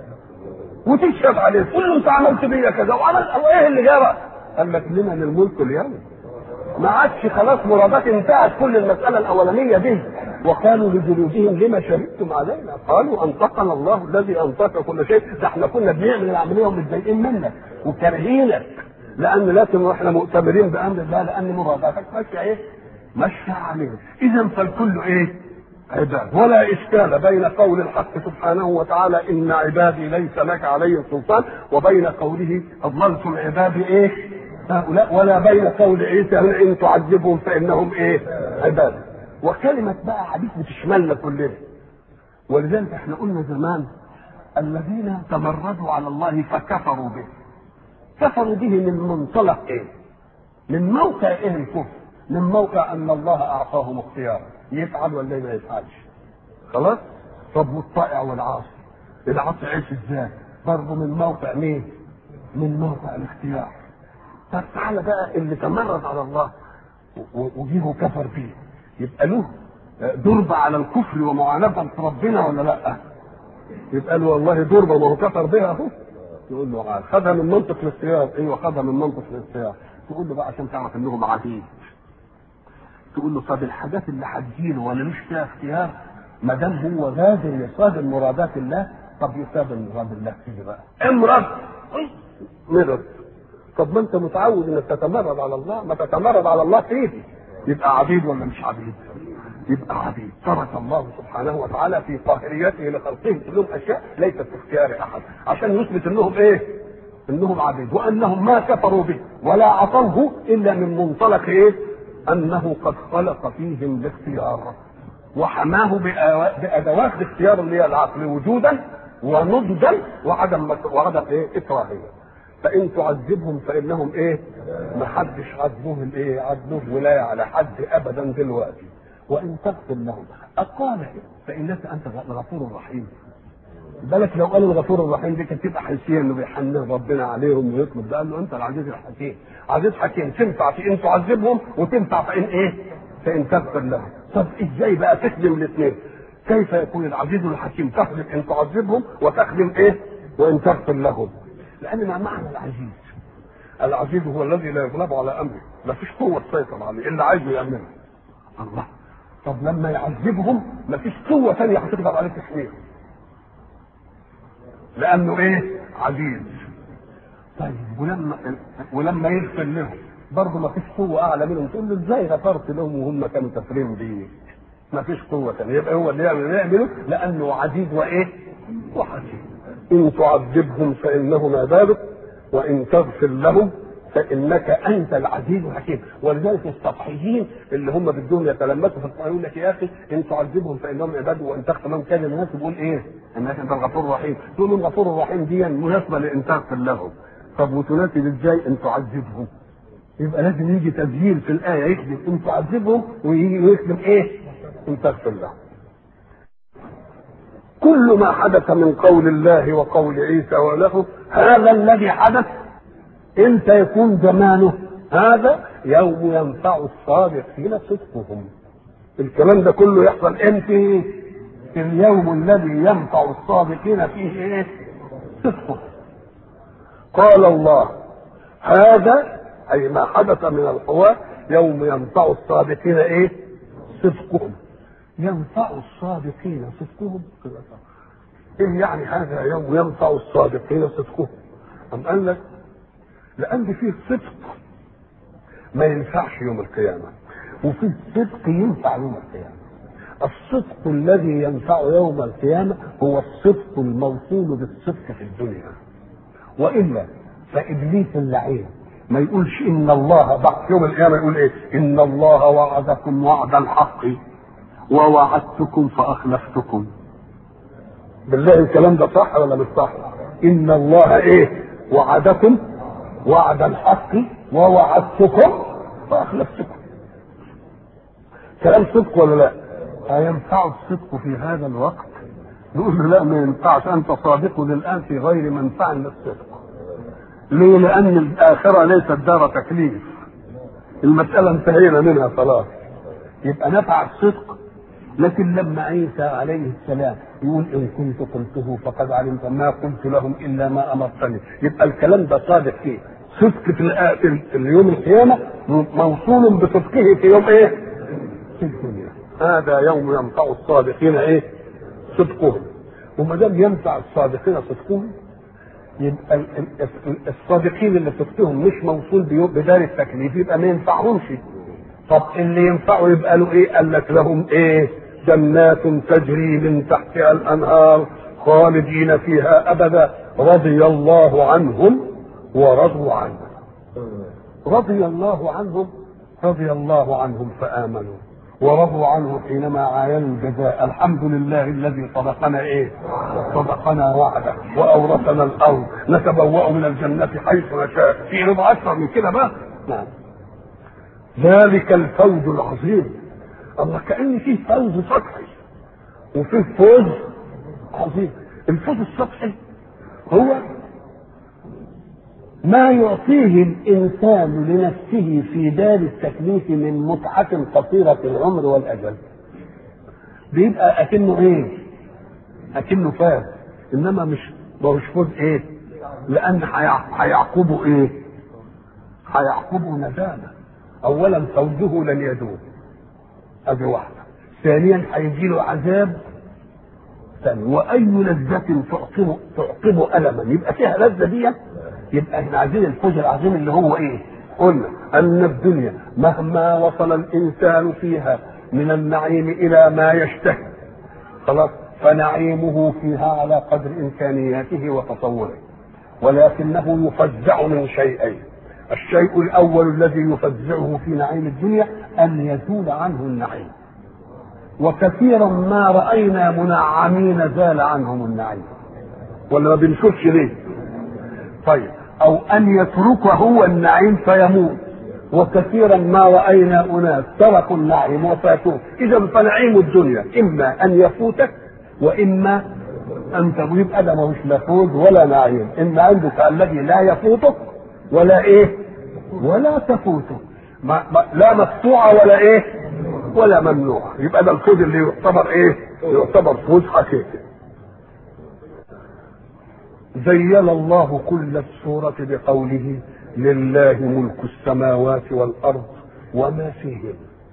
وتشهد عليه تقول له أنت عملت بيا كذا وعمل إيه اللي جرى؟ قال لك لمن الملك اليوم؟ ما عادش خلاص مرادات انتهت كل المسألة الأولانية دي وقالوا لجلودهم لما شهدتم علينا؟ قالوا أنطقنا الله الذي أنطق كل شيء ده احنا كنا بنعمل العملية ومتضايقين منك وكارهينك لأن لكن واحنا مؤتمرين بأمر الله لأن مراداتك ماشية إيه؟ ماشية عليه إذا فالكل إيه؟ عباد ولا إشكال بين قول الحق سبحانه وتعالى إن عبادي ليس لك عليهم سلطان وبين قوله أضللت العباد إيه؟ هؤلاء ولا بين قول عيسى ان تعذبهم فانهم ايه؟ عباد. وكلمه بقى حديث بتشملنا كلنا. ولذلك احنا قلنا زمان الذين تمردوا على الله فكفروا به. كفروا به من منطلق ايه؟ من موقع ايه الكفر؟ من موقع ان الله اعطاهم اختيار يفعل ولا ما يفعلش. خلاص؟ طب والطائع والعاصي العاصي عيش ازاي؟ برضه من موقع مين؟ من موقع الاختيار. طب تعالى بقى اللي تمرد على الله وجيه كفر فيه يبقى له ضربة على الكفر ومعاندة ربنا ولا لا؟ يبقى له والله ضربة ما هو كفر بها اهو يقول له عاد خدها من منطق الاختيار ايوه خدها من منطق الاختيار تقول له بقى عشان تعرف انهم عبيد تقول له طب الحاجات اللي هتجيله وانا مش فيها اختيار ما دام هو غادر يصادر مرادات الله طب يصادر مراد الله فيه بقى امرض مرض طب ما انت متعود انك تتمرد على الله ما تتمرد على الله فيه يبقى عبيد ولا مش عبيد يبقى عبيد ترك الله سبحانه وتعالى في قاهريته لخلقه كلهم اشياء ليست في اختيار احد عشان يثبت انهم ايه انهم عبيد وانهم ما كفروا به ولا عصوه الا من منطلق ايه انه قد خلق فيهم الاختيار وحماه بادوات الاختيار اللي هي العقل وجودا ونضجا وعدم وعدم ايه اكراهيه فان تعذبهم فانهم ايه ما حدش عذبوه الايه عذبوه ولايه على حد ابدا دلوقتي وان تغفر لهم اقال فانك انت الغفور الرحيم بالك لو قال الغفور الرحيم دي كانت تبقى حسيه انه بيحنن ربنا عليهم ويطلب ده قال له انت العزيز الحكيم عزيز حكيم تنفع في ان تعذبهم وتنفع في ان ايه؟ فان تغفر لهم طب ازاي بقى تخدم الاثنين؟ كيف يكون العزيز الحكيم تخدم ان تعذبهم وتخدم ايه؟ وان تغفر لهم لان ما معنى العزيز العزيز هو الذي لا يغلب على امره ما فيش قوه تسيطر عليه الا عايزه يعملها الله طب لما يعذبهم ما فيش قوه ثانيه هتقدر عليه تحميهم لانه ايه عزيز طيب ولما ولما يغفر لهم برضه ما فيش قوه اعلى منهم تقول له ازاي غفرت لهم وهم كانوا كافرين بيك ما فيش قوه ثانيه يبقى هو اللي يعمل يعمله لانه عزيز وايه وحكيم ان تعذبهم فانهم عبادك وان تغفر لهم فانك انت العزيز الحكيم ولذلك السطحيين اللي هم بدهم يتلمسوا في القران يقول لك يا اخي ان تعذبهم فانهم عباد وان تغفر لهم كان الناس بيقول ايه؟ انك انت الغفور الرحيم تقول الغفور الرحيم دي مناسبه لان تغفر لهم طب وتناسب ازاي ان تعذبهم؟ يبقى لازم يجي تسجيل في الايه يكذب ان تعذبهم ويجي ويكذب ايه؟ ان تغفر لهم كل ما حدث من قول الله وقول عيسى وله هذا الذي حدث امتى يكون زمانه هذا يوم ينفع الصادقين صدقهم الكلام ده كله يحصل امتى في اليوم الذي ينفع الصادقين فيه ايه صدقهم قال الله هذا اي ما حدث من الحوار يوم ينفع الصادقين ايه صدقهم ينفع الصادقين صدقهم ايه يعني هذا يوم ينفع الصادقين صدقهم أم قال لك لأن فيه صدق ما ينفعش يوم القيامة وفيه صدق ينفع يوم القيامة الصدق الذي ينفع يوم القيامة هو الصدق الموصول بالصدق في الدنيا وإلا فإبليس اللعين ما يقولش إن الله بعد يوم القيامة يقول إيه إن الله وعدكم وعد الحق ووعدتكم فأخلفتكم بالله الكلام ده صح ولا مش صح إن الله إيه وعدكم وعد الحق ووعدتكم فأخلفتكم كلام صدق ولا لا أينفع الصدق في هذا الوقت نقول له لا ما ينفعش أنت صادق الآن في غير منفع للصدق ليه لأن الآخرة ليست دار تكليف المسألة انتهينا منها خلاص يبقى نفع الصدق لكن لما عيسى عليه السلام يقول ان كنت قلته فقد علمت ما قلت لهم الا ما امرتني يبقى الكلام ده صادق فيه صدق في, في اليوم القيامه موصول بصدقه في يوم ايه؟ في الدنيا هذا يوم ينفع الصادقين ايه؟ صدقهم وما دام ينفع الصادقين صدقهم يبقى الصادقين اللي صدقهم مش موصول بدار التكليف يبقى ما ينفعهمش طب اللي ينفعه يبقى له ايه؟ قال لك لهم ايه؟ جنات تجري من تحتها الانهار خالدين فيها ابدا رضي الله عنهم ورضوا عنه رضي الله عنهم رضي الله عنهم فامنوا ورضوا عنه حينما عاينوا الجزاء الحمد لله الذي صدقنا ايه صدقنا وعده واورثنا الارض نتبوأ من الجنة حيث نشاء في رضا اكثر من كده بقى نعم ذلك الفوز العظيم الله كأن فيه فوز سطحي وفيه فوز عظيم الفوز السطحي هو ما يعطيه الإنسان لنفسه في دار التكليف من متعة قصيرة العمر والأجل بيبقى أكنه إيه؟ أكنه فاز إنما مش مش فوز إيه؟ لأن هيعقبه إيه؟ هيعقبه ندامة أولا فوزه لن يدوم ادي واحده ثانيا هيجي له عذاب ثاني واي لذة تعقبه تعقبه الما يبقى فيها لذة دي يبقى احنا عايزين الفوز العظيم اللي هو ايه؟ قلنا ان الدنيا مهما وصل الانسان فيها من النعيم الى ما يشتهي خلاص فنعيمه فيها على قدر امكانياته وتصوره ولكنه يفزع من شيئين الشيء الاول الذي يفزعه في نعيم الدنيا ان يزول عنه النعيم وكثيرا ما راينا منعمين زال عنهم النعيم ولا ما بنشوفش ليه طيب او ان يترك هو النعيم فيموت وكثيرا ما راينا اناس تركوا النعيم وفاتوه اذا فنعيم الدنيا اما ان يفوتك واما ان يبقى ده ماهوش لا فوز ولا نعيم اما عندك الذي لا يفوتك ولا ايه ولا تفوته ما ما لا مقطوعة ولا ايه ولا ممنوعة يبقى ده الفوز اللي يعتبر ايه يعتبر فوز حقيقي زين الله كل الصورة بقوله لله ملك السماوات والأرض وما فيهن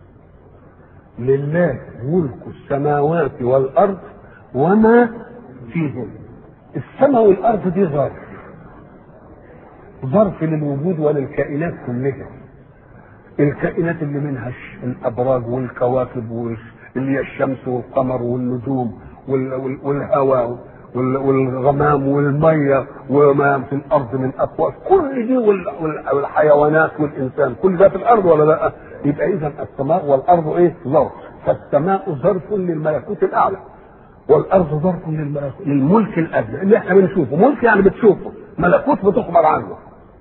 لله ملك السماوات والأرض وما فيهن السماء والأرض دي ظرف ظرف للوجود وللكائنات كلها الكائنات اللي منها الابراج والكواكب اللي هي الشمس والقمر والنجوم والهواء والغمام والميه وما في الارض من اقوات كل دي والحيوانات والانسان كل ده في الارض ولا لا؟ يبقى اذا السماء والارض ايه؟ ظرف فالسماء ظرف للملكوت الاعلى والارض ظرف للملك الادنى اللي احنا بنشوفه ملك يعني بتشوفه ملكوت بتخبر عنه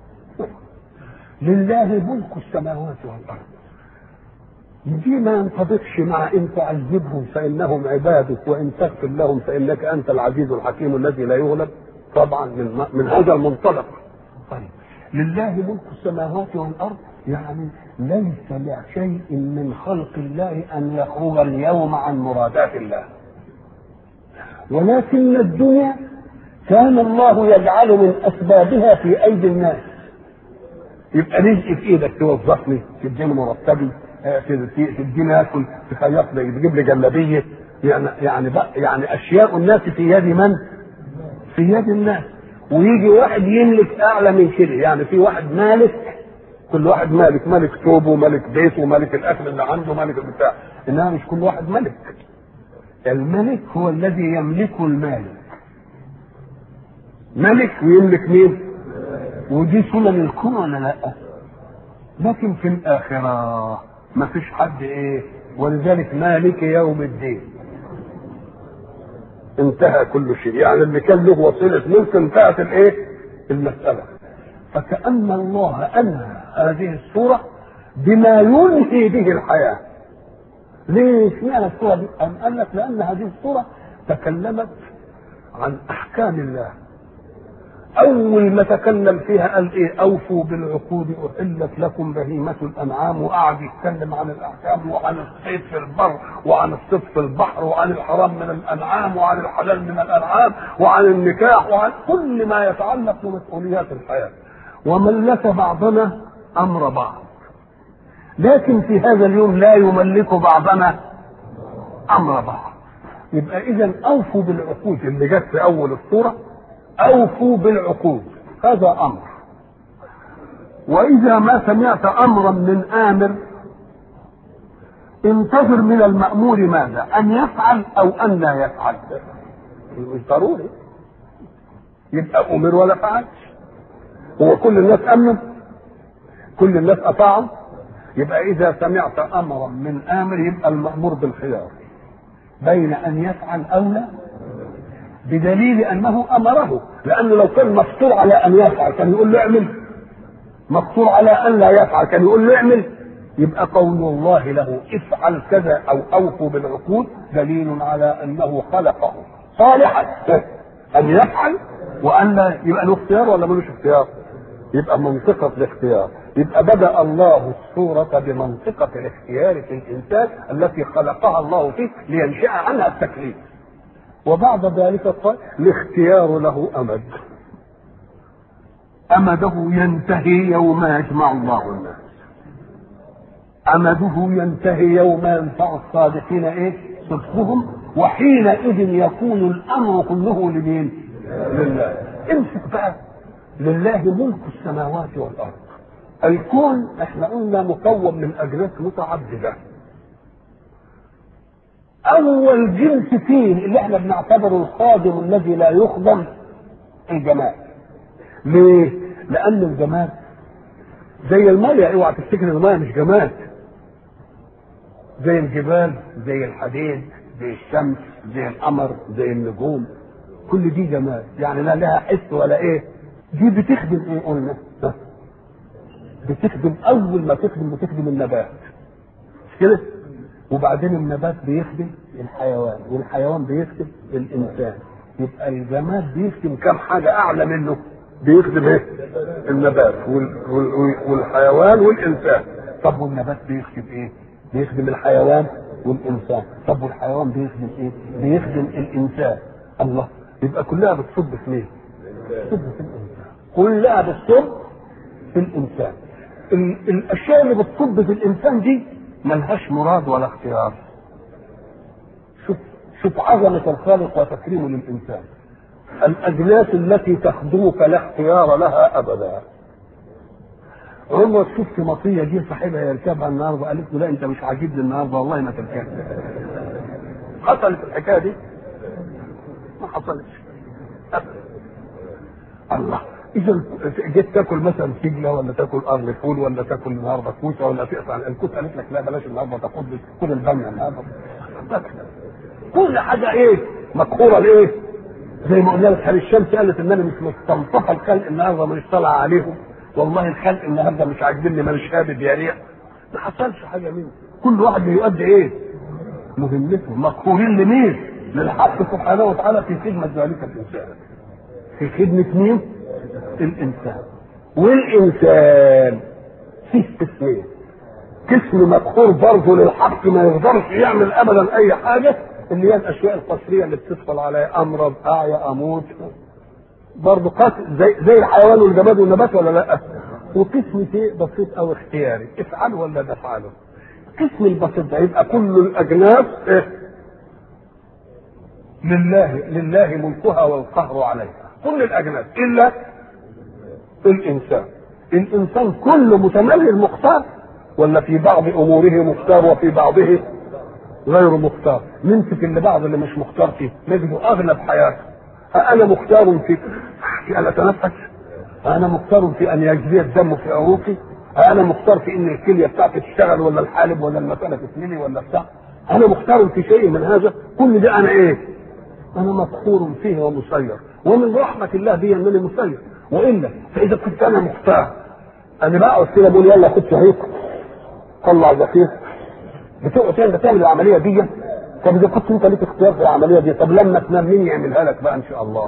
لله ملك السماوات والارض دي ما ينطبقش مع ان تعذبهم فانهم عبادك وان تغفر لهم فانك انت العزيز الحكيم الذي لا يغلب طبعا من من هذا المنطلق طيب لله ملك السماوات والارض يعني ليس لشيء من خلق الله ان يخرج اليوم عن مرادات الله ولكن الدنيا كان الله يجعل من اسبابها في ايدي الناس يبقى رزق في ايدك توظفني تديني مرتبي تديني اكل تخيط لي تجيب لي جلابيه يعني يعني بقى يعني اشياء الناس في يد من؟ في يد الناس ويجي واحد يملك اعلى من كده يعني في واحد مالك كل واحد مالك ملك ثوبه ملك بيته ملك الاكل اللي عنده ملك البتاع انما مش كل واحد ملك الملك هو الذي يملكه المالك ملك ويملك مين ودي سنن الكون ولا لا لكن في الاخره ما فيش حد ايه ولذلك مالك يوم الدين انتهى كل شيء يعني اللي كان له وسيله ملك انتهت الايه المساله فكأن الله أنهى هذه السورة بما ينهي به الحياة ليش معنى السورة دي؟ أم قال لك لأن هذه السورة تكلمت عن أحكام الله أول ما تكلم فيها قال إيه أوفوا بالعقود أحلت لكم بهيمة الأنعام وقعد يتكلم عن الأحكام وعن الصيد في البر وعن الصيد في البحر وعن الحرام من الأنعام وعن الحلال من الأنعام وعن النكاح وعن كل ما يتعلق بمسؤوليات الحياة وملك بعضنا امر بعض لكن في هذا اليوم لا يملك بعضنا امر بعض يبقى اذا اوفوا بالعقود اللي جت في اول السوره اوفوا بالعقود هذا امر واذا ما سمعت امرا من امر انتظر من المامور ماذا ان يفعل او ان لا يفعل مش ضروري يبقى امر ولا فعلش هو كل الناس امنوا كل الناس اطاعوا يبقى اذا سمعت امرا من امر يبقى المامور بالخيار بين ان يفعل او لا بدليل انه امره لانه لو كان مفطور على ان يفعل كان يقول له اعمل مفطور على ان لا يفعل كان يقول له اعمل يبقى قول الله له افعل كذا او اوفوا بالعقود دليل على انه خلقه صالحا ان يفعل وان لا يبقى له اختيار ولا ملوش اختيار؟ يبقى منطقة الاختيار يبقى بدأ الله السورة بمنطقة الاختيار في الإنسان التي خلقها الله فيه لينشأ عنها التكليف وبعد ذلك قال الاختيار له أمد أمده ينتهي يوم يجمع الله الناس أمده ينتهي يوم ينفع الصادقين إيه صدقهم وحينئذ يكون الأمر كله لمين؟ لله امسك بقى لله ملك السماوات والارض الكون احنا قلنا مكون من اجناس متعدده اول جنس فيه اللي احنا بنعتبره الخادم الذي لا يخدم الجماد ليه لان الجماد زي الميه اوعى تفتكر الميه مش جماد زي الجبال زي الحديد زي الشمس زي القمر زي النجوم كل دي جماد يعني لا لها حس ولا ايه دي بتخدم ايه قلنا بتخدم اول ما تخدم بتخدم النبات مش كده وبعدين النبات بيخدم الحيوان والحيوان بيخدم الانسان يبقى الجماد بيخدم كم حاجه اعلى منه بيخدم ايه النبات وال... وال... والحيوان والانسان طب والنبات بيخدم ايه بيخدم الحيوان والانسان طب والحيوان بيخدم ايه بيخدم الانسان الله يبقى كلها بتصب في مين بتصب في الانسان كلها بتصب في الانسان ال... الاشياء اللي بتصب في الانسان دي ملهاش مراد ولا اختيار شوف شوف عظمة الخالق وتكريمه للإنسان الأجناس التي تخدمك لا اختيار لها أبدا عمرك شفت مطية جه صاحبها يركبها النهارده قالت له لا أنت مش عاجبني النهارده والله ما تركبها حصلت الحكاية دي؟ ما حصلتش أبدا الله اذا جيت تاكل مثلا سجله ولا تاكل قرن فول ولا تاكل النهارده كوسه ولا تقطع الكوسه قالت لك لا بلاش النهارده تاخد كل الباميه النهارده كل حاجه ايه مقهوره لايه؟ زي ما قلنا لك الشمس قالت ان انا مش مستلطفه الخلق النهارده مش طالعه عليهم والله الخلق النهارده مش عاجبني ماليش هابد يا ريح ما حصلش حاجه منه كل واحد بيؤدي ايه؟ مهمته مقهورين لمين؟ للحق سبحانه وتعالى في خدمه ذلك الانسان في خدمه مين؟ الانسان والانسان فيه قسمين قسم مقهور برضه للحق ما يقدرش يعمل ابدا اي حاجه اللي هي الاشياء القصريه اللي بتدخل عليها امرض اعيا اموت برضه قتل زي زي الحيوان والجماد والنبات ولا لا؟ وقسم شيء بسيط او اختياري افعله ولا تفعله القسم البسيط ده يبقى كل الاجناس إيه؟ لله لله ملكها والقهر عليها كل الاجناس الا الانسان الانسان كله متميز مختار ولا في بعض اموره مختار وفي بعضه غير مختار نمسك اللي بعض اللي مش مختار فيه نجده اغلب حياته انا مختار في في ان اتنفس انا مختار في ان يجري الدم في عروقي انا مختار في ان الكليه بتاعتي تشتغل ولا الحالب ولا المثانه تتملي ولا بتاع انا مختار في شيء من هذا كل ده انا ايه انا مفخور فيه ومسير ومن رحمه الله بي انني مسير والا فاذا كنت انا مختار انا بقعد كده بقول يلا خد شهيق طلع زفير بتقعد تعمل تعمل العمليه دي طب اذا كنت انت ليك اختيار في العمليه دي طب لما تنام مين يعملها لك بقى ان شاء الله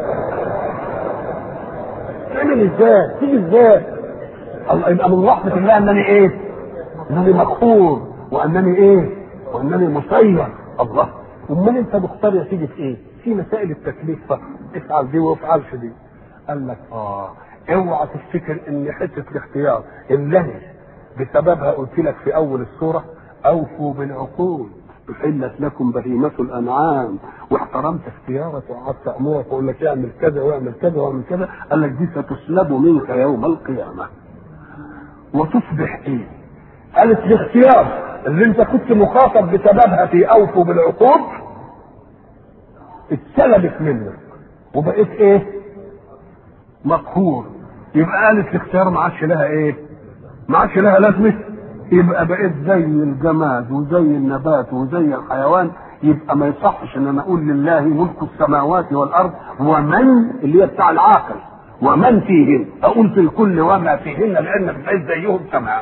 تعمل ازاي تيجي ازاي الله يبقى من رحمه الله انني ايه انني مغفور وانني ايه وانني مسير الله امال انت مختار يا سيدي في ايه في مسائل التكليف فقط افعل دي وافعلش دي قال لك اه اوعى تفتكر ان حته الاختيار اللي أنا بسببها قلت لك في اول السوره اوفوا بالعقول احلت لكم بهيمة الانعام واحترمت اختيارك وقعدت امرك واقول لك اعمل كذا واعمل كذا واعمل كذا قال لك دي ستسلب منك يوم القيامه وتصبح ايه؟ قالت الاختيار اللي انت كنت مخاطب بسببها في اوفوا بالعقود اتسلبت منك وبقيت ايه؟ مقهور يبقى قالت الاختيار ما عادش لها ايه؟ ما عادش لها لازمه يبقى بقيت زي الجماد وزي النبات وزي الحيوان يبقى ما يصحش ان انا اقول لله ملك السماوات والارض ومن اللي هي بتاع العاقل ومن فيهن اقول في الكل وما فيهن لان بقيت زيهم تمام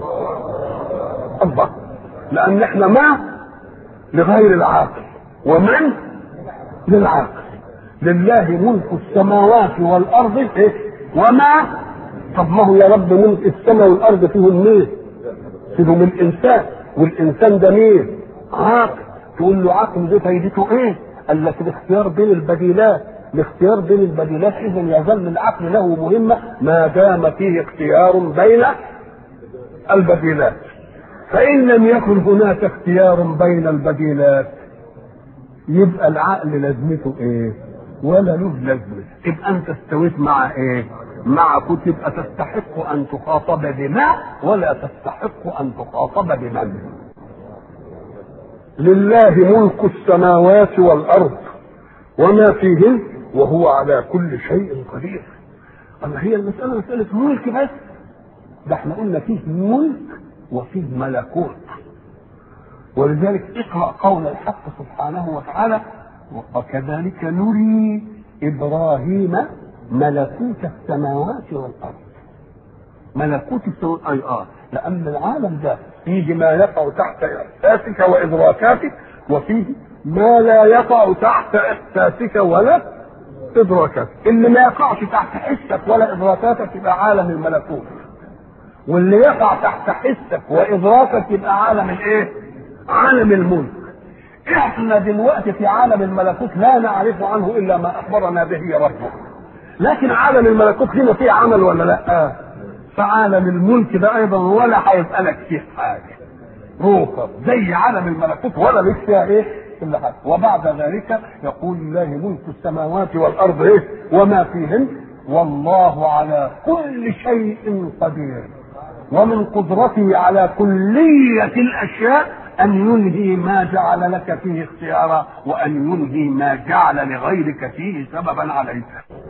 الله لان احنا ما لغير العاقل ومن للعاقل لله ملك السماوات والارض إيه؟ وما طب ما هو يا رب ملك السماء والارض فيهم مين؟ فيهم الانسان والانسان ده مين؟ عاقل تقول له عقل دي فايدته ايه؟ قال لك الاختيار بين البديلات الاختيار بين البديلات اذا يظل العقل له مهمه ما دام فيه اختيار بين البديلات فان لم يكن هناك اختيار بين البديلات يبقى العقل لازمته ايه؟ ولا له لازمه يبقى انت استويت مع ايه؟ مع تبقى تستحق ان تخاطب بما ولا تستحق ان تخاطب بمن لله ملك السماوات والارض وما فيهن وهو على كل شيء قدير الله هي المسألة مسألة ملك بس ده احنا قلنا فيه ملك وفيه ملكوت ولذلك اقرأ قول الحق سبحانه وتعالى وكذلك نري إبراهيم ملكوت السماوات والارض ملكوت السماوات اي اه لان العالم ده فيه ما يقع تحت احساسك وادراكاتك وفيه ما لا يقع تحت احساسك ولا ادراكاتك اللي ما يقعش تحت حسك ولا ادراكاتك يبقى عالم الملكوت واللي يقع تحت حسك وادراكك يبقى عالم الايه عالم الملك احنا دلوقتي في عالم الملكوت لا نعرف عنه الا ما اخبرنا به ربنا لكن عالم الملكوت هنا فيه عمل ولا لا؟ فعالم الملك ده ايضا ولا هيبقى لك فيه حاجه. روحه زي عالم الملكوت ولا لك فيها ايه؟ كل حاجه، وبعد ذلك يقول لله ملك السماوات والارض ايه؟ وما فيهن والله على كل شيء قدير. ومن قدرته على كلية الأشياء أن ينهي ما جعل لك فيه اختيارا وأن ينهي ما جعل لغيرك فيه سببا عليك